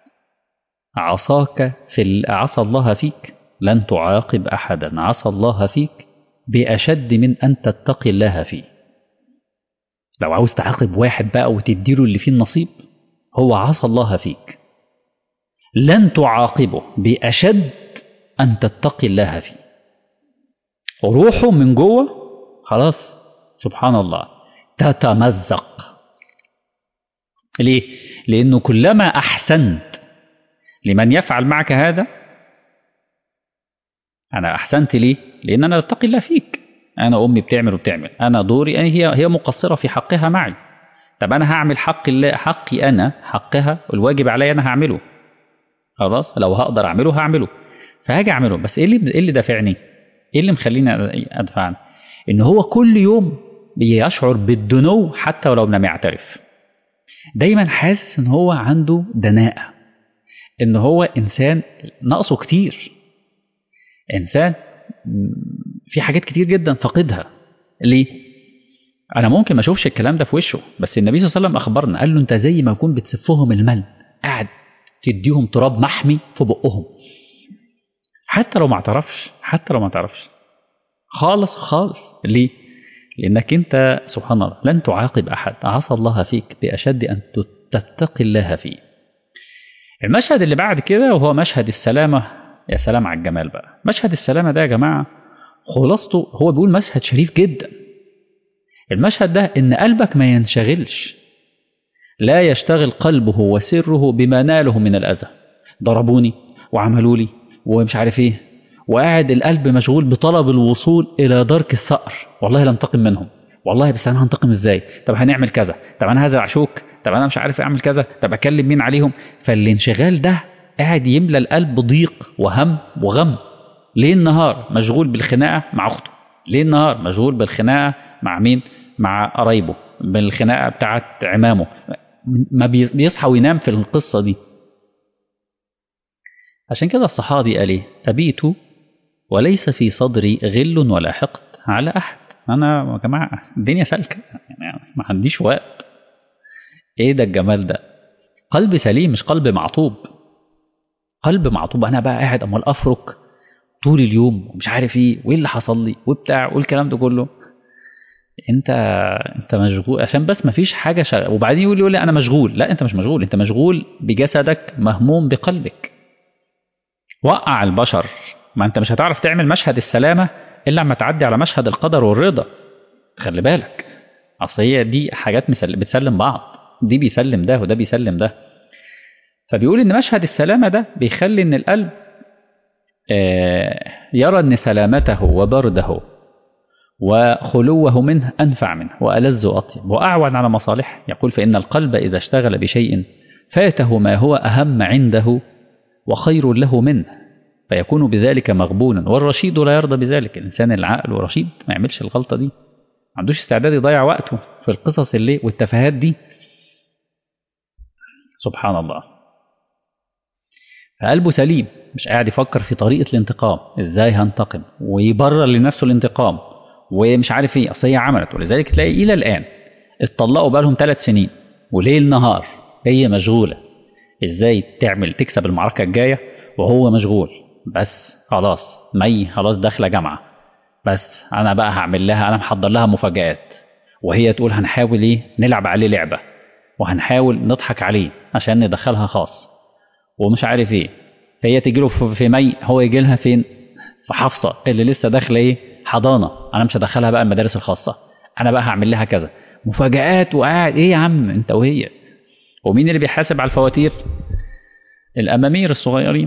Speaker 1: عصاك في عصى الله فيك لن تعاقب احدا عصى الله فيك باشد من ان تتقي الله فيه لو عاوز تعاقب واحد بقى وتديله اللي فيه النصيب هو عصى الله فيك لن تعاقبه بأشد أن تتقي الله فيه روحه من جوه خلاص سبحان الله تتمزق ليه؟ لأنه كلما أحسنت لمن يفعل معك هذا أنا أحسنت ليه؟ لأن أنا أتقي الله فيك أنا أمي بتعمل وبتعمل أنا دوري أنا هي هي مقصرة في حقها معي طب أنا هعمل حق الله حقي أنا حقها والواجب علي أنا هعمله خلاص لو هقدر اعمله هعمله فهاجي اعمله بس ايه اللي ايه اللي دافعني؟ ايه اللي مخليني ادفع ان هو كل يوم بيشعر بالدنو حتى ولو لم يعترف دايما حاسس ان هو عنده دناءة ان هو انسان ناقصه كتير انسان في حاجات كتير جدا فاقدها ليه انا ممكن ما اشوفش الكلام ده في وشه بس النبي صلى الله عليه وسلم اخبرنا قال له انت زي ما تكون بتسفهم المال قاعد تديهم تراب محمي في بقهم حتى لو ما اعترفش حتى لو ما اعترفش خالص خالص ليه لانك انت سبحان الله لن تعاقب احد عصى الله فيك باشد ان تتقي الله فيه المشهد اللي بعد كده وهو مشهد السلامه يا سلام على الجمال بقى مشهد السلامه ده يا جماعه خلاصته هو بيقول مشهد شريف جدا المشهد ده ان قلبك ما ينشغلش لا يشتغل قلبه وسره بما ناله من الاذى ضربوني وعملوا لي ومش عارف ايه وقاعد القلب مشغول بطلب الوصول الى درك الثأر والله لانتقم منهم والله بس انا هنتقم ازاي طب هنعمل كذا طب انا هزرع شوك طب انا مش عارف اعمل كذا طب اكلم مين عليهم فالانشغال ده قاعد يملى القلب ضيق وهم وغم ليل نهار مشغول بالخناقه مع اخته ليل نهار مشغول بالخناقه مع مين مع قرايبه بالخناقه بتاعت عمامه ما بيصحى وينام في القصه دي عشان كده الصحابي قال ايه ابيت وليس في صدري غل ولا حقد على احد انا يا جماعه الدنيا سالكه يعني ما عنديش وقت ايه ده الجمال ده قلب سليم مش قلب معطوب قلب معطوب انا بقى قاعد امال افرك طول اليوم ومش عارف ايه وايه اللي حصل لي وبتاع والكلام ده كله انت انت مشغول عشان بس ما فيش حاجه شغل وبعدين يقول يقول لي انا مشغول لا انت مش مشغول انت مشغول بجسدك مهموم بقلبك وقع البشر ما انت مش هتعرف تعمل مشهد السلامه الا لما تعدي على مشهد القدر والرضا خلي بالك اصل هي دي حاجات مسل... بتسلم بعض دي بيسلم ده وده بيسلم ده فبيقول ان مشهد السلامه ده بيخلي ان القلب آه يرى ان سلامته وبرده وخلوه منه أنفع منه وألذ وأطيب وأعون على مصالحه يقول فإن القلب إذا اشتغل بشيء فاته ما هو أهم عنده وخير له منه فيكون بذلك مغبونا والرشيد لا يرضى بذلك الإنسان العاقل ورشيد ما يعملش الغلطة دي ما عندوش استعداد يضيع وقته في القصص اللي والتفاهات دي سبحان الله فقلبه سليم مش قاعد يفكر في طريقة الانتقام ازاي هنتقم ويبرر لنفسه الانتقام ومش عارف ايه اصل هي عملت ولذلك تلاقي الى الان اتطلقوا بقى لهم ثلاث سنين وليل نهار هي مشغوله ازاي تعمل تكسب المعركه الجايه وهو مشغول بس خلاص مي خلاص داخله جامعه بس انا بقى هعمل لها انا محضر لها مفاجآت وهي تقول هنحاول ايه نلعب عليه لعبه وهنحاول نضحك عليه عشان ندخلها خاص ومش عارف ايه هي تجي له في مي هو يجي لها فين في حفصه اللي لسه داخله ايه حضانه انا مش هدخلها بقى المدارس الخاصه انا بقى هعمل لها كذا مفاجآت وقاعد ايه يا عم انت وهي ومين اللي بيحاسب على الفواتير الامامير الصغيرين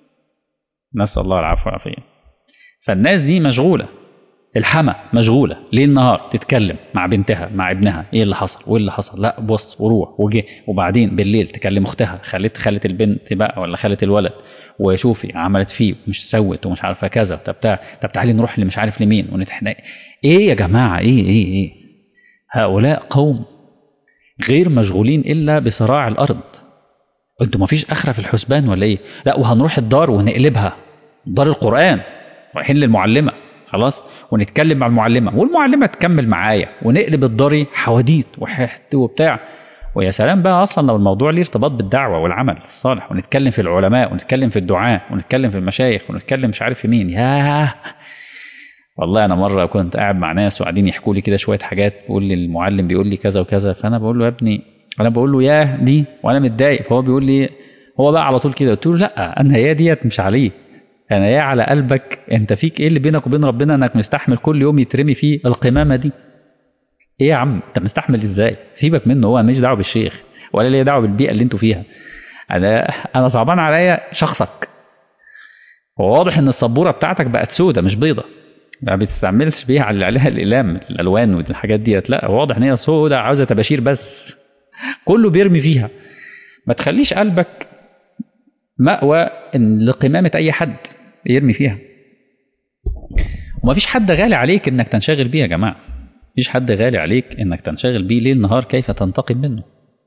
Speaker 1: نسال الله العفو والعافيه فالناس دي مشغوله الحما مشغوله ليل نهار تتكلم مع بنتها مع ابنها ايه اللي حصل وايه اللي حصل لا بص وروح وجه وبعدين بالليل تكلم اختها خلت خلت البنت بقى ولا خلت الولد وشوفي عملت فيه ومش سوت ومش عارفه كذا طب بتاع طب تعالي نروح اللي مش عارف لمين ونتحنق ايه يا جماعه ايه ايه ايه هؤلاء قوم غير مشغولين الا بصراع الارض انتوا ما فيش اخره في الحسبان ولا ايه لا وهنروح الدار ونقلبها دار القران رايحين للمعلمه خلاص ونتكلم مع المعلمه والمعلمه تكمل معايا ونقلب الداري حواديت وحت وبتاع ويا سلام بقى اصلا لو الموضوع ليه ارتباط بالدعوه والعمل الصالح ونتكلم في العلماء ونتكلم في الدعاء ونتكلم في المشايخ ونتكلم مش عارف في مين ياه والله انا مره كنت قاعد مع ناس وقاعدين يحكوا لي كده شويه حاجات بيقول لي المعلم بيقول لي كذا وكذا فانا بقول له يا ابني انا بقول له ياه دي وانا متضايق فهو بيقول لي هو بقى على طول كده قلت له لا انا هي ديت مش عليه انا يا على قلبك انت فيك ايه اللي بينك وبين ربنا انك مستحمل كل يوم يترمي فيه القمامه دي ايه يا عم انت مستحمل ازاي سيبك منه هو ماليش دعوه بالشيخ ولا ليه دعوه بالبيئه اللي انتوا فيها انا انا صعبان عليا شخصك وواضح ان السبوره بتاعتك بقت سودة مش بيضة ما بتستعملش بيها على عليها الاقلام الالوان والحاجات ديت لا واضح ان هي سودة عاوزه تباشير بس كله بيرمي فيها ما تخليش قلبك مأوى لقمامة أي حد يرمي فيها ومفيش حد غالي عليك إنك تنشغل بيه يا جماعة مفيش حد غالي عليك إنك تنشغل بيه ليل نهار كيف تنتقم منه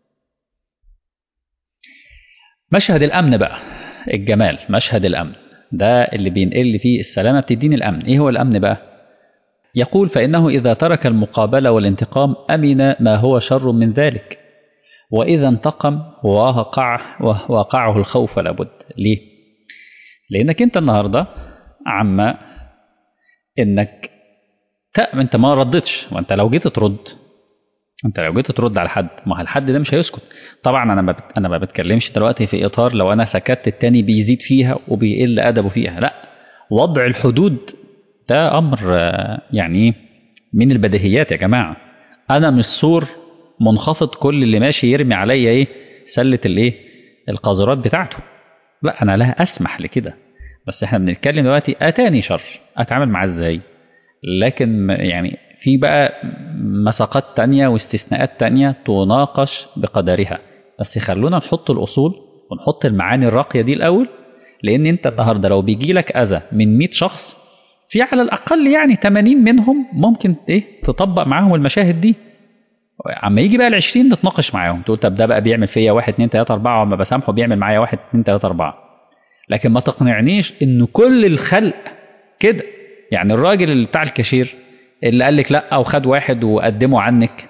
Speaker 1: مشهد الأمن بقى الجمال مشهد الأمن ده اللي بينقل لي فيه السلامة بتديني الأمن إيه هو الأمن بقى يقول فإنه إذا ترك المقابلة والانتقام أمن ما هو شر من ذلك وإذا انتقم وقع وقعه الخوف لابد ليه؟ لأنك أنت النهاردة عما إنك انت ما ردتش وانت لو جيت ترد انت لو جيت ترد على حد ما الحد ده مش هيسكت طبعا انا ما بت... انا ما بتكلمش دلوقتي في اطار لو انا سكت التاني بيزيد فيها وبيقل ادبه فيها لا وضع الحدود ده امر يعني من البديهيات يا جماعه انا مش سور منخفض كل اللي ماشي يرمي عليا ايه سله الايه القاذورات بتاعته لا انا لا اسمح لكده بس احنا بنتكلم دلوقتي اتاني شر اتعامل معاه ازاي لكن يعني في بقى مساقات تانية واستثناءات تانية تناقش بقدرها بس خلونا نحط الأصول ونحط المعاني الراقية دي الأول لأن أنت النهاردة لو بيجي لك أذى من 100 شخص في على الأقل يعني 80 منهم ممكن إيه تطبق معاهم المشاهد دي اما يجي بقى ال 20 نتناقش معاهم تقول طب ده بقى بيعمل فيا 1 2 3 4 وما بسامحه بيعمل معايا 1 2 3 4 لكن ما تقنعنيش ان كل الخلق كده يعني الراجل اللي بتاع الكاشير اللي قال لك لا وخد واحد وقدمه عنك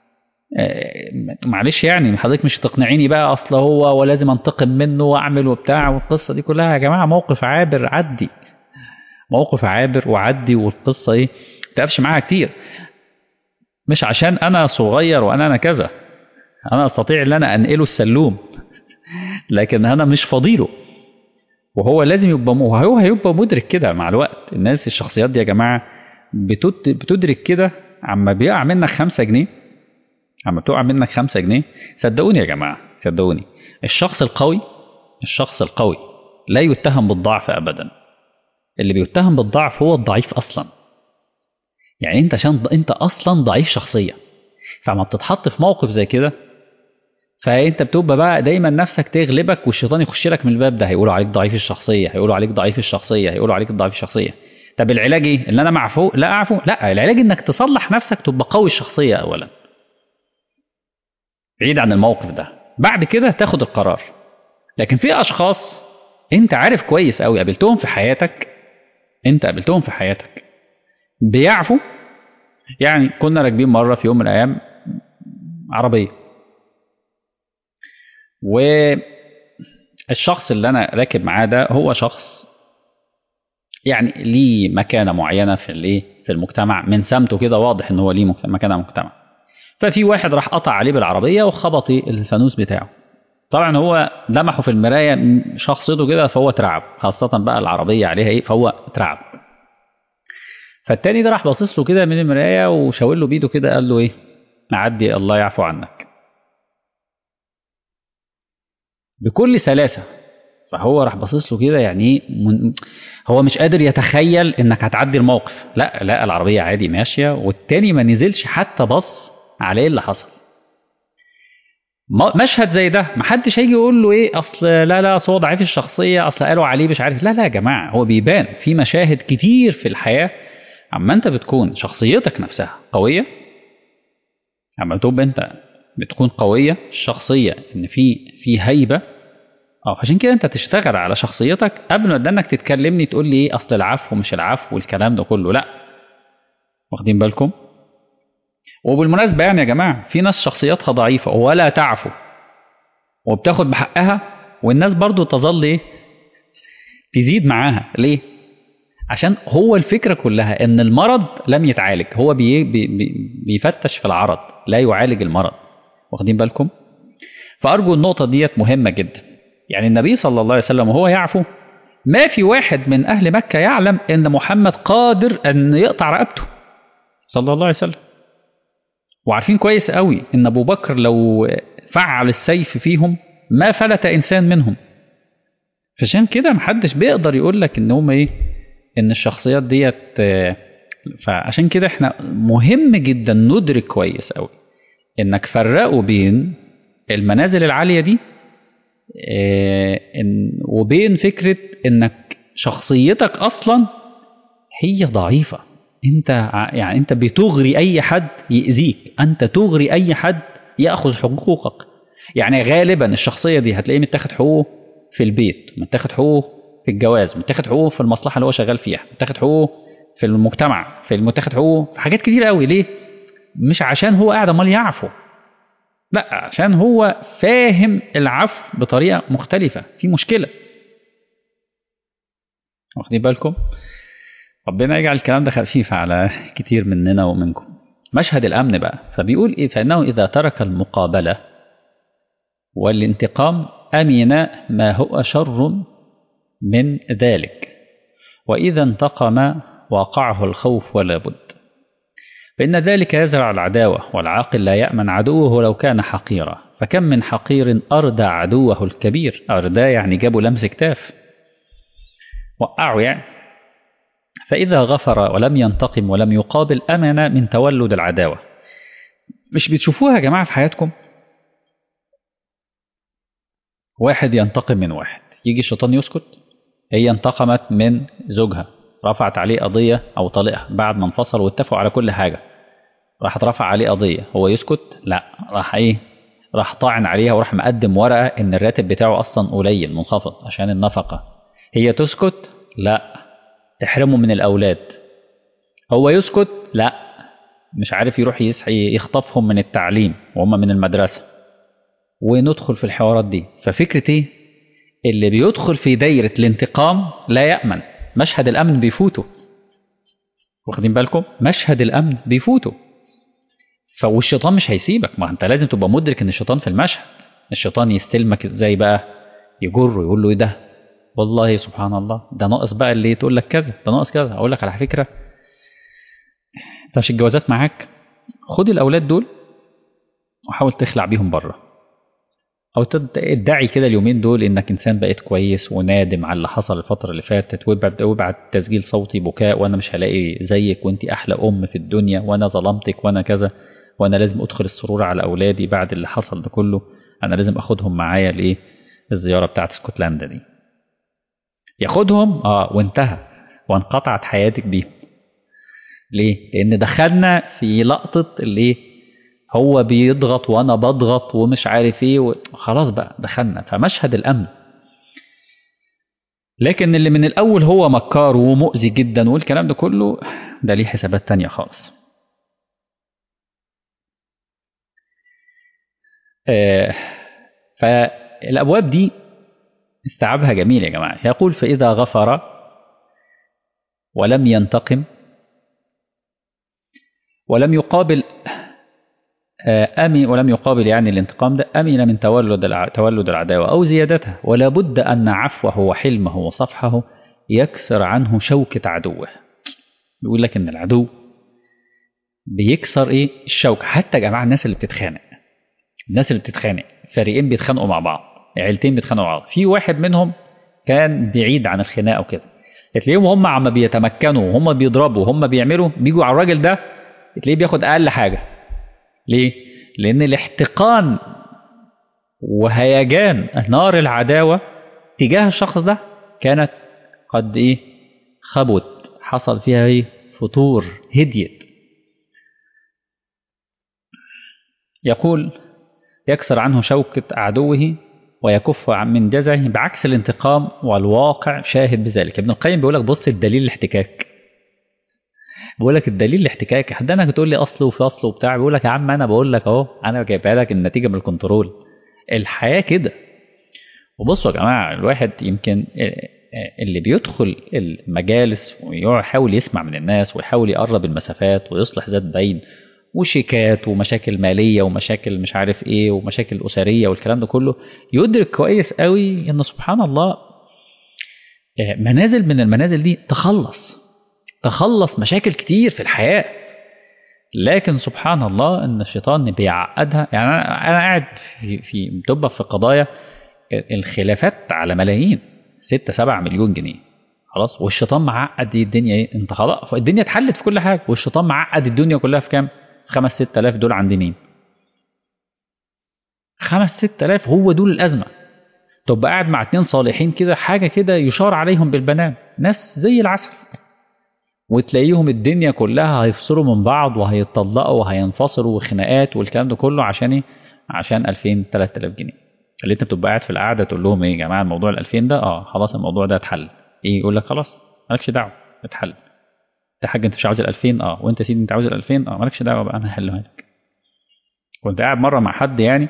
Speaker 1: معلش يعني حضرتك مش تقنعيني بقى اصل هو ولازم انتقم منه واعمل وبتاع والقصه دي كلها يا جماعه موقف عابر عدي موقف عابر وعدي والقصه ايه ما تقفش معاها كتير مش عشان انا صغير وانا انا كذا انا استطيع ان انا انقله السلوم لكن انا مش فضيله وهو لازم يبقى هو هو هيبقى مدرك كده مع الوقت الناس الشخصيات دي يا جماعه بتدرك كده عما بيقع منك خمسة جنيه عما بتقع منك خمسة جنيه صدقوني يا جماعة صدقوني الشخص القوي الشخص القوي لا يتهم بالضعف أبدا اللي بيتهم بالضعف هو الضعيف أصلا يعني أنت عشان أنت أصلا ضعيف شخصيا فما بتتحط في موقف زي كده فانت بتبقى بقى دايما نفسك تغلبك والشيطان يخش لك من الباب ده هيقولوا عليك ضعيف الشخصيه هيقولوا عليك ضعيف الشخصيه هيقولوا عليك ضعيف الشخصيه طب العلاج ايه؟ اللي انا معفو لا اعفو لا العلاج انك تصلح نفسك تبقى قوي الشخصيه اولا بعيد عن الموقف ده بعد كده تاخد القرار لكن في اشخاص انت عارف كويس قوي قابلتهم في حياتك انت قابلتهم في حياتك بيعفوا يعني كنا راكبين مره في يوم من الايام عربيه والشخص اللي انا راكب معاه ده هو شخص يعني ليه مكانه معينه في الايه في المجتمع من سمته كده واضح ان هو ليه مكانه في المجتمع ففي واحد راح قطع عليه بالعربيه وخبط الفانوس بتاعه طبعا هو لمحه في المرايه شخصيته كده فهو اترعب خاصه بقى العربيه عليها ايه فهو اترعب فالتاني ده راح باصص له كده من المرايه وشاور له بايده كده قال له ايه معدي الله يعفو عنك بكل سلاسه فهو راح باصص له كده يعني من هو مش قادر يتخيل انك هتعدي الموقف لا لا العربيه عادي ماشيه والتاني ما نزلش حتى بص على ايه اللي حصل مشهد زي ده محدش هيجي يقول له ايه اصل لا لا اصل هو ضعيف الشخصيه اصل قالوا عليه مش عارف لا لا يا جماعه هو بيبان في مشاهد كتير في الحياه اما انت بتكون شخصيتك نفسها قويه اما تبقى انت بتكون قويه الشخصيه ان في في هيبه اه عشان كده انت تشتغل على شخصيتك قبل ما انك تتكلمني تقول لي ايه اصل العفو ومش العفو والكلام ده كله لا واخدين بالكم وبالمناسبة يعني يا جماعة في ناس شخصياتها ضعيفة ولا تعفو وبتاخد بحقها والناس برضو تظل ايه تزيد معاها ليه عشان هو الفكرة كلها ان المرض لم يتعالج هو بي بي بيفتش في العرض لا يعالج المرض واخدين بالكم فأرجو النقطة ديت مهمة جدا يعني النبي صلى الله عليه وسلم وهو يعفو ما في واحد من أهل مكة يعلم أن محمد قادر أن يقطع رقبته صلى الله عليه وسلم وعارفين كويس قوي أن أبو بكر لو فعل السيف فيهم ما فلت إنسان منهم فعشان كده محدش بيقدر يقول لك ان هم ايه ان الشخصيات ديت فعشان كده احنا مهم جدا ندرك كويس قوي انك فرقوا بين المنازل العاليه دي إن وبين فكره انك شخصيتك اصلا هي ضعيفه انت يعني انت بتغري اي حد يأذيك انت تغري اي حد ياخذ حقوقك يعني غالبا الشخصيه دي هتلاقيه متاخد حقوقه في البيت متاخد حقوقه في الجواز متاخد حقوقه في المصلحه اللي هو شغال فيها متاخد حقوقه في المجتمع في المتاخد حقوقه في حاجات كتير قوي ليه مش عشان هو قاعد امال يعفو لا عشان هو فاهم العفو بطريقه مختلفه في مشكله واخدين بالكم ربنا يجعل الكلام ده خفيف على كتير مننا ومنكم مشهد الامن بقى فبيقول إيه فانه اذا ترك المقابله والانتقام امن ما هو شر من ذلك واذا انتقم وقعه الخوف ولا بد فإن ذلك يزرع العداوة والعاقل لا يأمن عدوه لو كان حقيرا فكم من حقير أردى عدوه الكبير أردى يعني جابوا لمس كتاف وقعوا يعني فإذا غفر ولم ينتقم ولم يقابل أمن من تولد العداوة مش بتشوفوها يا جماعة في حياتكم واحد ينتقم من واحد يجي الشيطان يسكت هي انتقمت من زوجها رفعت عليه قضية أو طلقها بعد ما انفصلوا واتفقوا على كل حاجة راحت رفع عليه قضية هو يسكت لا راح إيه راح طاعن عليها وراح مقدم ورقة إن الراتب بتاعه أصلا قليل منخفض عشان النفقة هي تسكت لا تحرمه من الأولاد هو يسكت لا مش عارف يروح يصحي يخطفهم من التعليم وهم من المدرسة وندخل في الحوارات دي ففكرة ايه اللي بيدخل في دايرة الانتقام لا يأمن مشهد الأمن بيفوته واخدين بالكم مشهد الأمن بيفوته فالشيطان مش هيسيبك ما انت لازم تبقى مدرك ان الشيطان في المشهد الشيطان يستلمك ازاي بقى يجر يقول له ايه ده والله سبحان الله ده ناقص بقى اللي تقول لك كذا ده ناقص كذا اقول لك على فكره انت مش الجوازات معاك خد الاولاد دول وحاول تخلع بيهم بره او تدعي كده اليومين دول انك انسان بقيت كويس ونادم على اللي حصل الفتره اللي فاتت وابعت وابعت تسجيل صوتي بكاء وانا مش هلاقي زيك وانت احلى ام في الدنيا وانا ظلمتك وانا كذا وانا لازم ادخل السرور على اولادي بعد اللي حصل ده كله انا لازم اخدهم معايا لايه الزياره بتاعت اسكتلندا دي ياخدهم اه وانتهى وانقطعت حياتك بيهم ليه لان دخلنا في لقطه اللي هو بيضغط وانا بضغط ومش عارف ايه و... خلاص بقى دخلنا فمشهد الامن لكن اللي من الاول هو مكار ومؤذي جدا والكلام ده كله ده ليه حسابات تانية خالص آه فالابواب دي استيعابها جميل يا جماعه يقول فاذا غفر ولم ينتقم ولم يقابل أمن ولم يقابل يعني الانتقام ده أمن من تولد تولد العداوة أو زيادتها ولا بد أن عفوه وحلمه وصفحه يكسر عنه شوكة عدوه بيقول لك إن العدو بيكسر إيه الشوكة حتى يا جماعة الناس اللي بتتخانق الناس اللي بتتخانق فريقين بيتخانقوا مع بعض عيلتين بيتخانقوا مع بعض في واحد منهم كان بعيد عن الخناقة وكده تلاقيهم هم عم بيتمكنوا وهم بيضربوا وهم بيعملوا بيجوا على الراجل ده تلاقيه بياخد أقل حاجة ليه؟ لأن الاحتقان وهيجان نار العداوة تجاه الشخص ده كانت قد إيه؟ خبت حصل فيها إيه؟ فتور هديت يقول يكسر عنه شوكة عدوه ويكف من جزعه بعكس الانتقام والواقع شاهد بذلك ابن القيم بيقول لك بص الدليل الاحتكاك بقول لك الدليل الاحتكاك حد انا تقول لي اصل وفي اصل وبتاع بيقول لك يا عم انا بقول لك اهو انا جايبها لك النتيجه من الكنترول الحياه كده وبصوا يا جماعه الواحد يمكن اللي بيدخل المجالس ويحاول يسمع من الناس ويحاول يقرب المسافات ويصلح ذات بين وشيكات ومشاكل ماليه ومشاكل مش عارف ايه ومشاكل اسريه والكلام ده كله يدرك كويس قوي ان سبحان الله منازل من المنازل دي تخلص تخلص مشاكل كتير في الحياة لكن سبحان الله ان الشيطان بيعقدها يعني انا قاعد في في بتبقى في قضايا الخلافات على ملايين 6 7 مليون جنيه خلاص والشيطان معقد دي الدنيا ايه انت خلاص الدنيا اتحلت في كل حاجه والشيطان معقد الدنيا كلها في كام 5 6000 دول عند مين 5 6000 هو دول الازمه تبقى قاعد مع اتنين صالحين كده حاجه كده يشار عليهم بالبنان ناس زي العسل وتلاقيهم الدنيا كلها هيفصلوا من بعض وهيتطلقوا وهينفصلوا وخناقات والكلام ده كله عشان ايه؟ عشان 2000 3000 جنيه. اللي انت بتبقى قاعد في القعده تقول لهم ايه يا جماعه الموضوع ال 2000 ده اه خلاص الموضوع ده اتحل. ايه يقول لك خلاص مالكش دعوه اتحل. يا حاج انت مش عاوز ال 2000 اه وانت يا سيدي انت عاوز ال 2000 اه مالكش دعوه بقى انا هحلها لك كنت قاعد مره مع حد يعني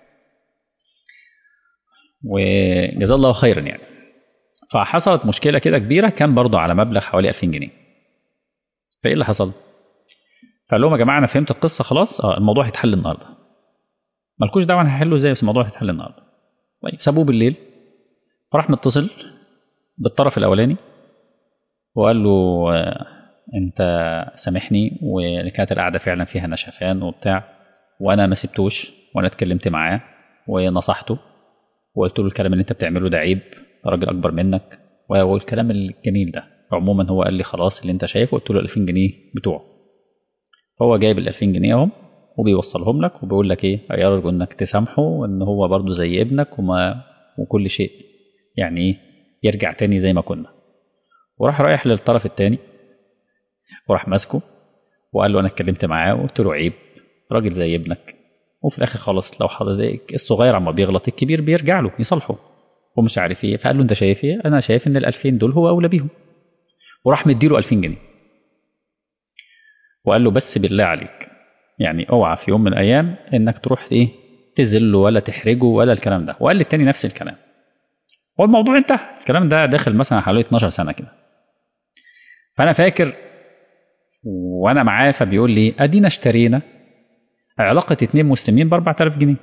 Speaker 1: وجزاه الله خيرا يعني فحصلت مشكله كده كبيره كان برضه على مبلغ حوالي 2000 جنيه فايه اللي حصل؟ فقال لهم يا جماعه انا فهمت القصه خلاص اه الموضوع هيتحل النهارده مالكوش دعوه انا هحله ازاي بس الموضوع هيتحل النهارده طيب سابوه بالليل فراح متصل بالطرف الاولاني وقال له آه، انت سامحني وكانت القعده فعلا فيها نشفان وبتاع وانا ما سبتوش وانا اتكلمت معاه ونصحته وقلت له الكلام اللي انت بتعمله ده عيب راجل اكبر منك والكلام الجميل ده عموما هو قال لي خلاص اللي انت شايفه قلت له 2000 جنيه بتوعه فهو جايب ال 2000 جنيه اهم وبيوصلهم لك وبيقول لك ايه يرجو انك تسامحه وان هو برضه زي ابنك وما وكل شيء يعني ايه يرجع تاني زي ما كنا وراح رايح للطرف التاني وراح ماسكه وقال له انا اتكلمت معاه وقلت له عيب راجل زي ابنك وفي الاخر خالص لو حضرتك الصغير عما بيغلط الكبير بيرجع له يصالحه ومش عارف ايه فقال له انت شايف ايه انا شايف ان ال 2000 دول هو اولى بيهم وراح مديله 2000 جنيه وقال له بس بالله عليك يعني اوعى في يوم من الايام انك تروح ايه تذله ولا تحرجه ولا الكلام ده وقال للتاني نفس الكلام والموضوع انتهى الكلام ده داخل مثلا حوالي 12 سنه كده فانا فاكر وانا معاه فبيقول لي ادينا اشترينا علاقه اتنين مسلمين ب 4000 جنيه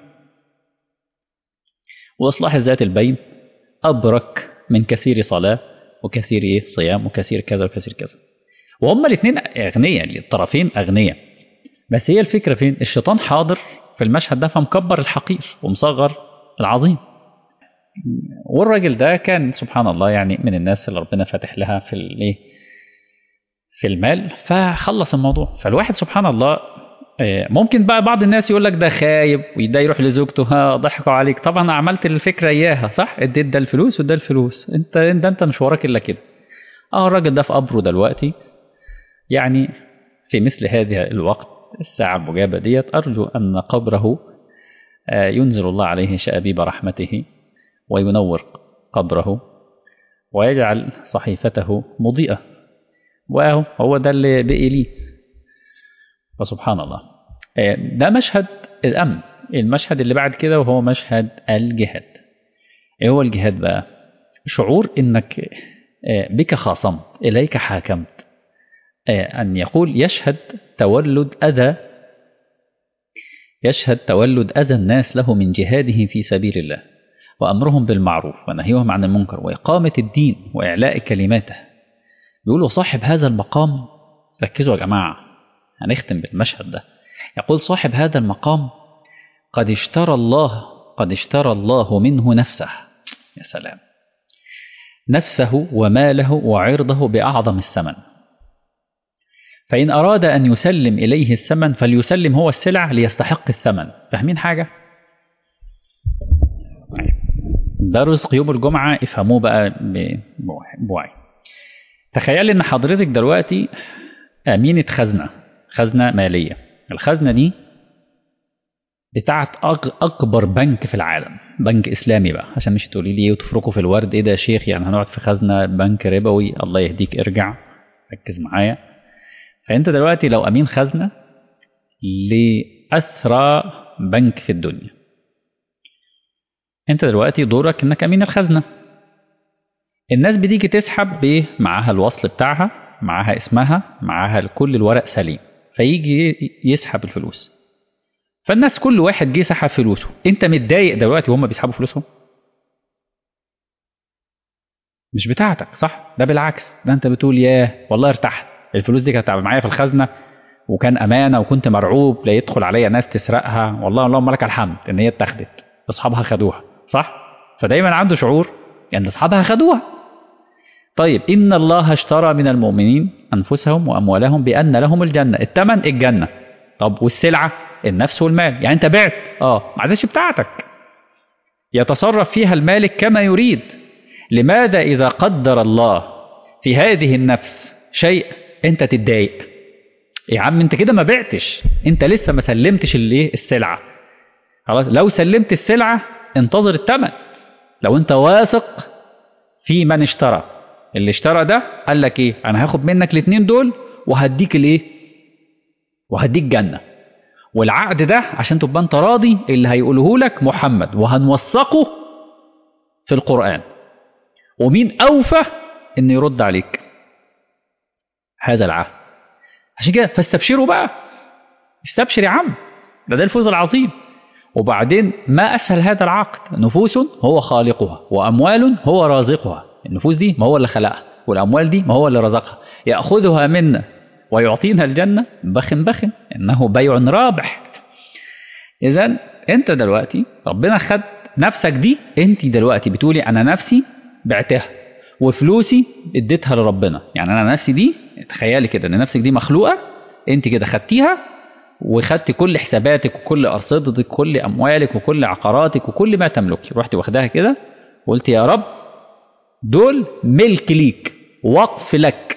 Speaker 1: واصلاح الذات البين ابرك من كثير صلاه وكثير ايه صيام وكثير كذا وكثير كذا وهما الاثنين اغنياء الطرفين اغنياء بس هي الفكره فين الشيطان حاضر في المشهد ده فمكبر الحقير ومصغر العظيم والراجل ده كان سبحان الله يعني من الناس اللي ربنا فاتح لها في الايه في المال فخلص الموضوع فالواحد سبحان الله آه، ممكن بقى بعض الناس يقول لك ده خايب وده يروح لزوجته ها ضحكوا عليك طبعا عملت الفكره اياها صح اديت ده الفلوس وده الفلوس انت ده انت مش وراك الا كده اه الراجل ده في قبره دلوقتي يعني في مثل هذه الوقت الساعة المجابة ديت أرجو أن قبره آه، ينزل الله عليه شأبيب رحمته وينور قبره ويجعل صحيفته مضيئة وهو هو ده اللي بقي ليه فسبحان الله آه، ده مشهد الأمن المشهد اللي بعد كده وهو مشهد الجهاد ايه هو الجهاد بقى شعور انك آه، بك خاصمت اليك حاكمت آه، أن يقول يشهد تولد أذى يشهد تولد أذى الناس له من جهاده في سبيل الله وأمرهم بالمعروف ونهيهم عن المنكر وإقامة الدين وإعلاء كلماته يقولوا صاحب هذا المقام ركزوا يا جماعة هنختم بالمشهد ده يقول صاحب هذا المقام قد اشترى الله قد اشترى الله منه نفسه يا سلام نفسه وماله وعرضه بأعظم الثمن فإن أراد أن يسلم إليه الثمن فليسلم هو السلع ليستحق الثمن فاهمين حاجة؟ ده رزق يوم الجمعة افهموه بقى ب- بوعي تخيل إن حضرتك دلوقتي أمينة خزنة خزنة مالية الخزنة دي بتاعت أك- أكبر بنك في العالم بنك إسلامي بقى عشان مش تقولي لي وتفركوا في الورد إيه ده يا شيخ يعني هنقعد في خزنة بنك ربوي الله يهديك ارجع ركز معايا فانت دلوقتي لو امين خزنه لاسرى بنك في الدنيا انت دلوقتي دورك انك امين الخزنه الناس بتيجي تسحب بايه معاها الوصل بتاعها معاها اسمها معاها كل الورق سليم فيجي يسحب الفلوس فالناس كل واحد جه سحب فلوسه انت متضايق دلوقتي وهم بيسحبوا فلوسهم مش بتاعتك صح ده بالعكس ده انت بتقول ياه والله ارتحت الفلوس دي كانت معايا في الخزنه وكان امانه وكنت مرعوب لا يدخل عليا ناس تسرقها والله اللهم لك الحمد ان هي اتاخدت اصحابها خدوها صح فدايما عنده شعور ان اصحابها خدوها طيب ان الله اشترى من المؤمنين انفسهم واموالهم بان لهم الجنه الثمن الجنه طب والسلعه النفس والمال يعني انت بعت اه ما عادش بتاعتك يتصرف فيها المالك كما يريد لماذا اذا قدر الله في هذه النفس شيء انت تتضايق يا عم انت كده ما بعتش انت لسه ما سلمتش الايه السلعه خلاص لو سلمت السلعه انتظر الثمن لو انت واثق في من اشترى اللي اشترى ده قال لك ايه انا هاخد منك الاثنين دول وهديك الايه وهديك جنه والعقد ده عشان تبقى انت راضي اللي هيقوله لك محمد وهنوثقه في القران ومين اوفى انه يرد عليك هذا العهد عشان كده فاستبشروا بقى استبشر يا عم ده ده الفوز العظيم وبعدين ما أسهل هذا العقد نفوس هو خالقها وأموال هو رازقها النفوس دي ما هو اللي خلقها والأموال دي ما هو اللي رزقها يأخذها منا ويعطينا الجنة بخ بخ إنه بيع رابح إذا أنت دلوقتي ربنا خد نفسك دي أنت دلوقتي بتقولي أنا نفسي بعتها وفلوسي اديتها لربنا يعني أنا نفسي دي تخيلي كده إن نفسك دي مخلوقة أنت كده خدتيها وخدت كل حساباتك وكل أرصدتك كل أموالك وكل عقاراتك وكل ما تملكي رحت واخداها كده وقلت يا رب دول ملك ليك وقف لك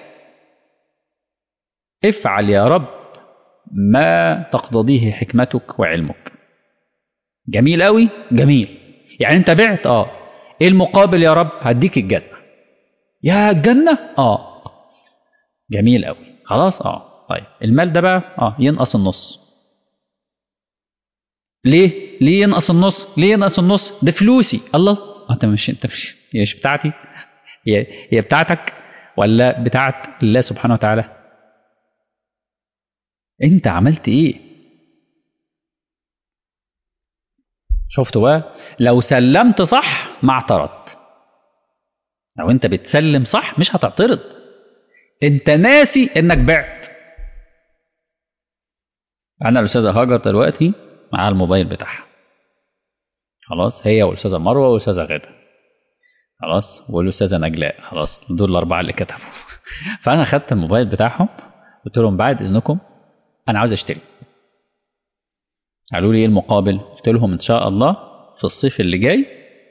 Speaker 1: افعل يا رب ما تقتضيه حكمتك وعلمك جميل قوي جميل يعني انت بعت اه ايه المقابل يا رب هديك الجنة يا الجنة اه جميل قوي خلاص اه طيب المال ده بقى اه ينقص النص ليه ليه ينقص النص ليه ينقص النص ده فلوسي الله انت مش انت مش هي مش بتاعتي هي هي بتاعتك ولا بتاعت الله سبحانه وتعالى انت عملت ايه شفتوا بقى لو سلمت صح ما اعترضت لو انت بتسلم صح مش هتعترض انت ناسي انك بعت انا الاستاذه هاجر دلوقتي معاها الموبايل بتاعها خلاص هي والاستاذه مروه والاستاذه غاده خلاص والاستاذه نجلاء خلاص دول الاربعه اللي كتبوا فانا خدت الموبايل بتاعهم قلت لهم بعد اذنكم انا عاوز اشتري قالوا لي ايه المقابل قلت لهم ان شاء الله في الصيف اللي جاي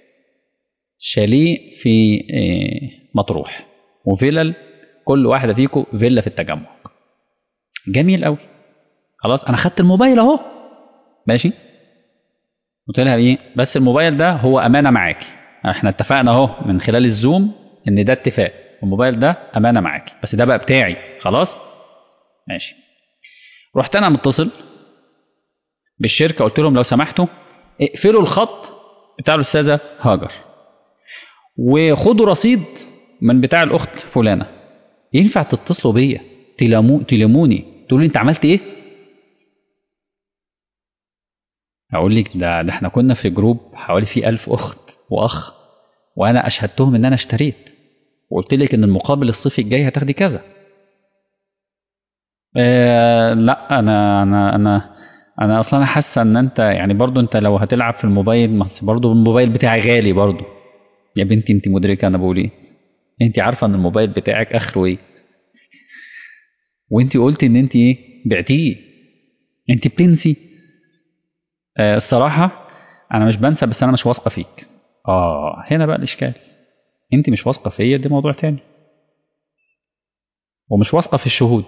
Speaker 1: شاليه في مطروح وفيلل كل واحده فيكم فيلا في التجمع جميل قوي خلاص انا خدت الموبايل اهو ماشي قلت لها ايه بس الموبايل ده هو امانه معاكي احنا اتفقنا اهو من خلال الزوم ان ده اتفاق الموبايل ده امانه معاكي بس ده بقى بتاعي خلاص ماشي رحت انا متصل بالشركه قلت لهم لو سمحتوا اقفلوا الخط بتاع الاستاذه هاجر وخدوا رصيد من بتاع الاخت فلانه ينفع تتصلوا بيا تلمو تلموني تقولوا لي انت عملت ايه اقول لك ده ده احنا كنا في جروب حوالي فيه ألف اخت واخ وانا اشهدتهم ان انا اشتريت وقلت لك ان المقابل الصيفي الجاي هتاخدي كذا آه لا انا انا انا انا اصلا انا حاسه ان انت يعني برضو انت لو هتلعب في الموبايل برضو الموبايل بتاعي غالي برضو يا بنتي انت مدركه انا بقول ايه انت عارفه ان الموبايل بتاعك اخره ايه وانت قلتي ان انت ايه بعتيه انت بتنسي آه الصراحه انا مش بنسى بس انا مش واثقه فيك اه هنا بقى الاشكال انت مش واثقه فيا ده موضوع تاني ومش واثقه في الشهود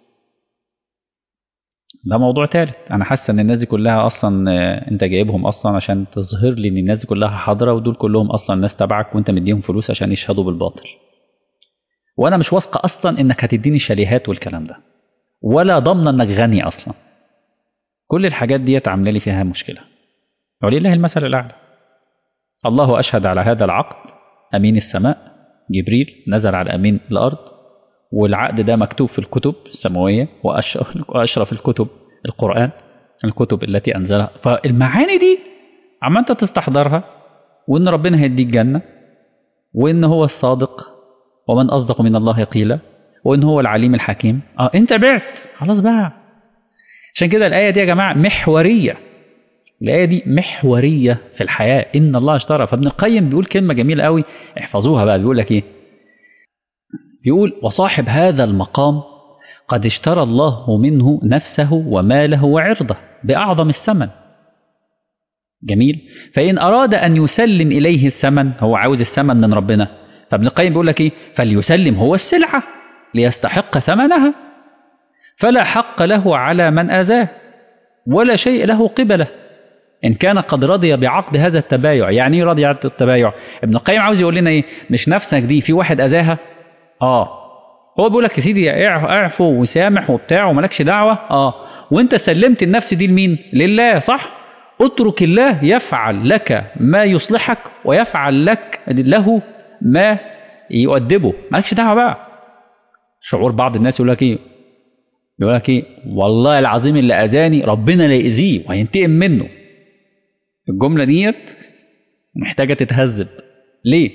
Speaker 1: ده موضوع تالت انا حاسه ان الناس دي كلها اصلا انت جايبهم اصلا عشان تظهر لي ان الناس دي كلها حاضره ودول كلهم اصلا ناس تبعك وانت مديهم فلوس عشان يشهدوا بالباطل وانا مش واثقه اصلا انك هتديني شاليهات والكلام ده ولا ضامنه انك غني اصلا كل الحاجات ديت عامله لي فيها مشكله ولله المثل الاعلى الله اشهد على هذا العقد امين السماء جبريل نزل على امين الارض والعقد ده مكتوب في الكتب السماويه واشرف الكتب القران الكتب التي انزلها فالمعاني دي عم انت تستحضرها وان ربنا هيديك جنه وان هو الصادق ومن اصدق من الله قيلا وان هو العليم الحكيم اه انت بعت خلاص بقى عشان كده الايه دي يا جماعه محوريه الايه دي محوريه في الحياه ان الله اشترى فابن القيم بيقول كلمه جميله قوي احفظوها بقى بيقول لك ايه بيقول وصاحب هذا المقام قد اشترى الله منه نفسه وماله وعرضه بأعظم الثمن جميل فإن أراد أن يسلم إليه الثمن هو عاوز الثمن من ربنا فابن القيم بيقول لك إيه فليسلم هو السلعة ليستحق ثمنها فلا حق له على من أذاه ولا شيء له قبله إن كان قد رضي بعقد هذا التبايع يعني ايه رضي بعقد التبايع ابن القيم عاوز يقول لنا إيه مش نفسك دي في واحد أذاها آه هو بيقول لك يا سيدي اعف- اعفو وسامح وبتاع ومالكش دعوه اه وانت سلمت النفس دي لمين لله صح اترك الله يفعل لك ما يصلحك ويفعل لك له ما يؤدبه مالكش دعوه بقى شعور بعض الناس يقول لك ايه يقول لك ايه والله العظيم اللي اذاني ربنا لا يأذيه وهينتقم منه الجمله ديت محتاجه تتهذب ليه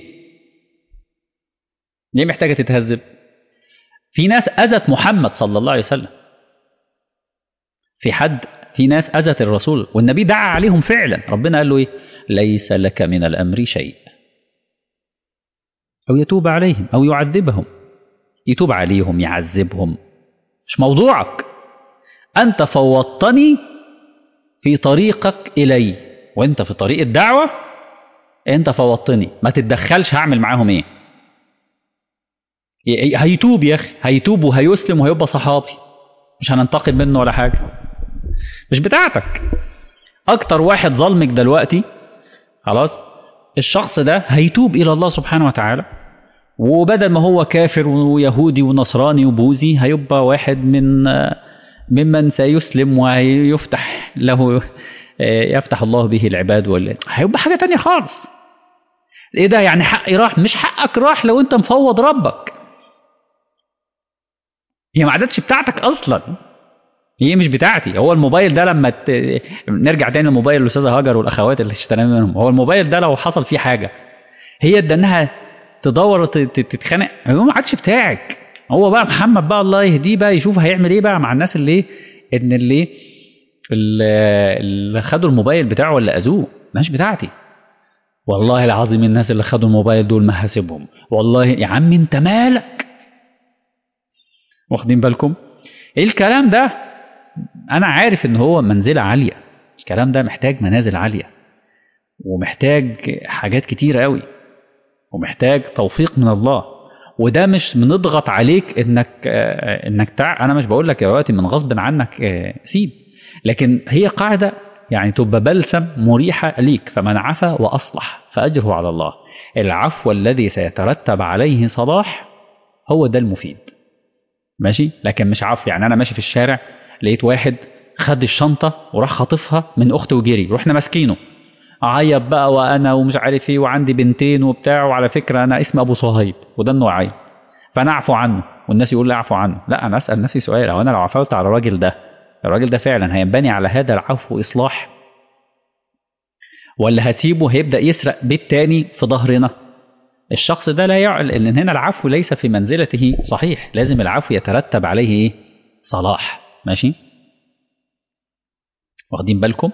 Speaker 1: ليه محتاجه تتهذب في ناس اذت محمد صلى الله عليه وسلم في حد في ناس اذت الرسول والنبي دعا عليهم فعلا ربنا قال له ايه ليس لك من الامر شيء او يتوب عليهم او يعذبهم يتوب عليهم يعذبهم مش موضوعك انت فوضتني في طريقك الي وانت في طريق الدعوه انت فوضتني ما تتدخلش هعمل معاهم ايه ي- هيتوب يا اخي هيتوب وهيسلم وهيبقى صحابي مش هننتقم منه ولا حاجه مش بتاعتك اكتر واحد ظلمك دلوقتي خلاص الشخص ده هيتوب الى الله سبحانه وتعالى وبدل ما هو كافر ويهودي ونصراني وبوذي هيبقى واحد من ممن سيسلم ويفتح له يفتح الله به العباد ولا هيبقى حاجه تانية خالص ايه ده يعني حقي راح مش حقك راح لو انت مفوض ربك هي ما عادتش بتاعتك اصلا هي مش بتاعتي هو الموبايل ده لما ت... نرجع تاني للموبايل الاستاذه هاجر والاخوات اللي اشترينا منهم هو الموبايل ده لو حصل فيه حاجه هي ده انها تدور وت- ت- تتخانق هو ما عادش بتاعك هو بقى محمد بقى الله يهديه بقى يشوف هيعمل ايه بقى مع الناس اللي إيه؟ ان اللي اللي اللي خدوا الموبايل بتاعه ولا اذوه مش بتاعتي والله العظيم الناس اللي خدوا الموبايل دول ما هسيبهم والله يا عم انت مالك واخدين بالكم ايه الكلام ده انا عارف ان هو منزله عاليه الكلام ده محتاج منازل عاليه ومحتاج حاجات كتيره قوي ومحتاج توفيق من الله وده مش بنضغط عليك انك آه، انك تع... انا مش بقول لك يا وقتي من غصب عنك آه، سيب لكن هي قاعده يعني تبقى بلسم مريحه ليك فمن عفا واصلح فاجره على الله العفو الذي سيترتب عليه صلاح هو ده المفيد ماشي لكن مش عفو يعني انا ماشي في الشارع لقيت واحد خد الشنطه وراح خاطفها من اخته وجري رحنا ماسكينه اعيط بقى وانا ومش عارف ايه وعندي بنتين وبتاع وعلى فكره انا اسمي ابو صهيب وده انه عيط فانا اعفو عنه والناس يقول لي اعفو عنه لا انا اسال نفسي سؤال هو انا لو عفوت على الراجل ده الراجل ده فعلا هينبني على هذا العفو اصلاح ولا هسيبه هيبدا يسرق بيت تاني في ظهرنا الشخص ده لا يعلن ان هنا العفو ليس في منزلته صحيح لازم العفو يترتب عليه ايه صلاح ماشي واخدين بالكم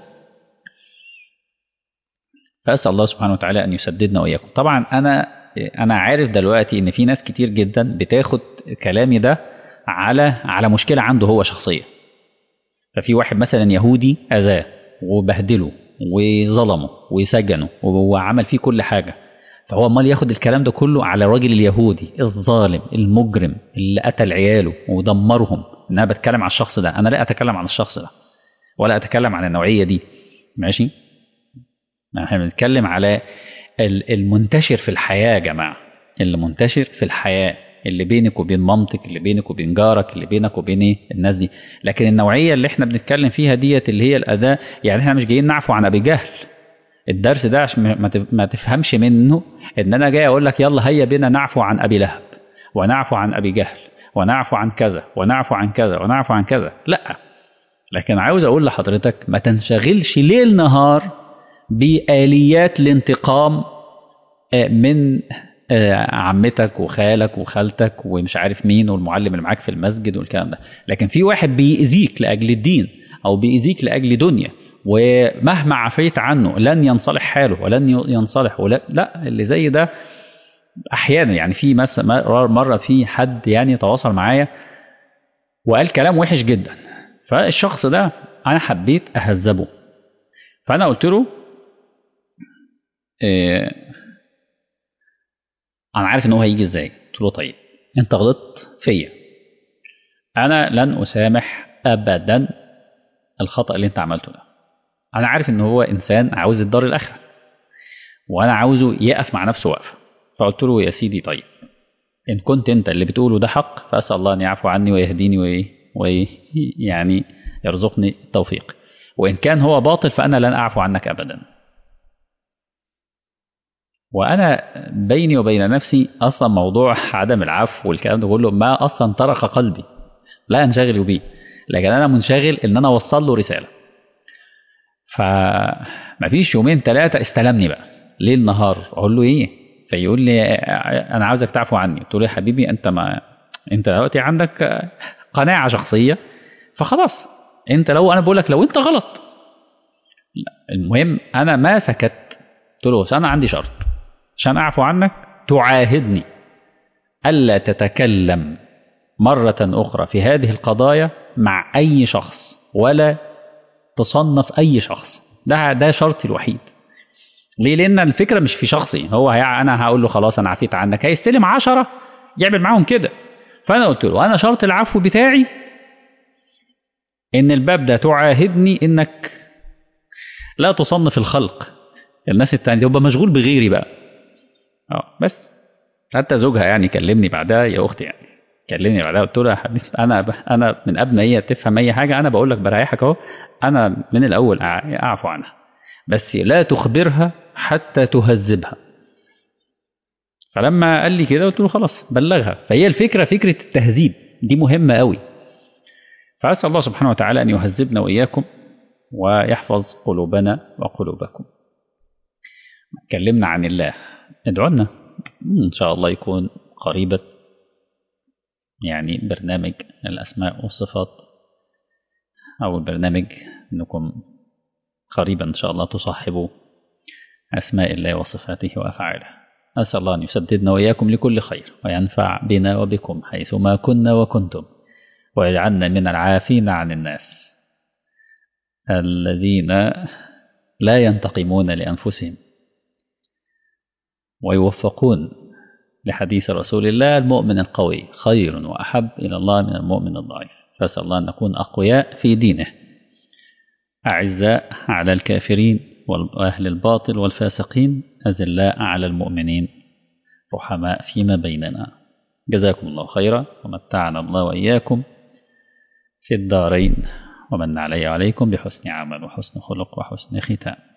Speaker 1: فاسال الله سبحانه وتعالى ان يسددنا واياكم طبعا انا انا عارف دلوقتي ان في ناس كتير جدا بتاخد كلامي ده على على مشكله عنده هو شخصيه ففي واحد مثلا يهودي اذاه وبهدله وظلمه وسجنه وعمل فيه كل حاجه فهو امال ياخد الكلام ده كله على الراجل اليهودي الظالم المجرم اللي قتل عياله ودمرهم ان انا بتكلم عن الشخص ده انا لا اتكلم عن الشخص ده ولا اتكلم عن النوعيه دي ماشي احنا بنتكلم على ال- المنتشر في الحياه يا جماعه اللي منتشر في الحياه اللي بينك وبين مامتك اللي بينك وبين جارك اللي بينك وبين ايه الناس دي لكن النوعيه اللي احنا بنتكلم فيها ديت اللي هي الاداه يعني احنا مش جايين نعفو عن ابي جهل الدرس ده عشان ما تف- ما تفهمش منه ان انا جاي اقول لك يلا هيا بنا نعفو عن ابي لهب ونعفو عن ابي جهل ونعفو عن كذا ونعفو عن كذا ونعفو عن كذا لا لكن عاوز اقول لحضرتك ما تنشغلش ليل نهار بآليات الانتقام آه، من آه، عمتك وخالك وخالتك ومش عارف مين والمعلم اللي معاك في المسجد والكلام ده لكن في واحد بيأذيك لأجل الدين أو بيأذيك لأجل دنيا ومهما عفيت عنه لن ينصلح حاله ولن ي- ينصلح ولا لا اللي زي ده احيانا يعني في مثلا مره في حد يعني تواصل معايا وقال كلام وحش جدا فالشخص ده انا حبيت اهذبه فانا قلت له إيه انا عارف ان هو هيجي ازاي قلت له طيب انت غلطت فيا انا لن اسامح ابدا الخطا اللي انت عملته ده انا عارف ان هو انسان عاوز الدار الاخره وانا عاوزه يقف مع نفسه وقفه فقلت له يا سيدي طيب إن كنت أنت اللي بتقوله ده حق فأسأل الله أن يعفو عني ويهديني ويعني يرزقني التوفيق وإن كان هو باطل فأنا لن أعفو عنك أبدا وأنا بيني وبين نفسي أصلا موضوع عدم العفو والكلام ده كله ما أصلا طرق قلبي لا أنشغل به لكن أنا منشغل إن أنا أوصل له رسالة فمفيش يومين ثلاثة استلمني بقى ليل نهار أقول له إيه فيقول لي أنا عاوزك تعفو عني قلت له يا حبيبي أنت ما أنت دلوقتي عندك قناعة شخصية فخلاص أنت لو أنا بقول لك لو أنت غلط المهم أنا ما سكت قلت له أنا عندي شرط عشان أعفو عنك تعاهدني ألا تتكلم مرة أخرى في هذه القضايا مع أي شخص ولا تصنف أي شخص ده ده شرطي الوحيد ليه لأن الفكرة مش في شخصي هو هي أنا هقول له خلاص أنا عفيت عنك هيستلم عشرة يعمل معاهم كده فأنا قلت له أنا شرط العفو بتاعي إن الباب ده تعاهدني إنك لا تصنف الخلق الناس التانية يبقى مشغول بغيري بقى اه بس حتى زوجها يعني كلمني بعدها يا اختي يعني كلمني بعدها قلت له يا حبيبي انا ب... انا من قبل ما هي تفهم اي حاجه انا بقول لك بريحك اهو انا من الاول اعفو عنها بس لا تخبرها حتى تهذبها فلما قال لي كده قلت له خلاص بلغها فهي الفكره فكره التهذيب دي مهمه قوي فاسال الله سبحانه وتعالى ان يهذبنا واياكم ويحفظ قلوبنا وقلوبكم اتكلمنا عن الله ادعوا لنا ان شاء الله يكون قريبا يعني برنامج الاسماء والصفات او البرنامج انكم قريبا ان شاء الله تصاحبوا اسماء الله وصفاته وافعاله اسال الله ان يسددنا واياكم لكل خير وينفع بنا وبكم حيثما كنا وكنتم ويجعلنا من العافين عن الناس الذين لا ينتقمون لانفسهم ويوفقون لحديث رسول الله المؤمن القوي خير وأحب إلى الله من المؤمن الضعيف فأسأل الله أن نكون أقوياء في دينه أعزاء على الكافرين وأهل الباطل والفاسقين أذلاء على المؤمنين رحماء فيما بيننا جزاكم الله خيرا ومتعنا الله وإياكم في الدارين ومن علي عليكم بحسن عمل وحسن خلق وحسن ختام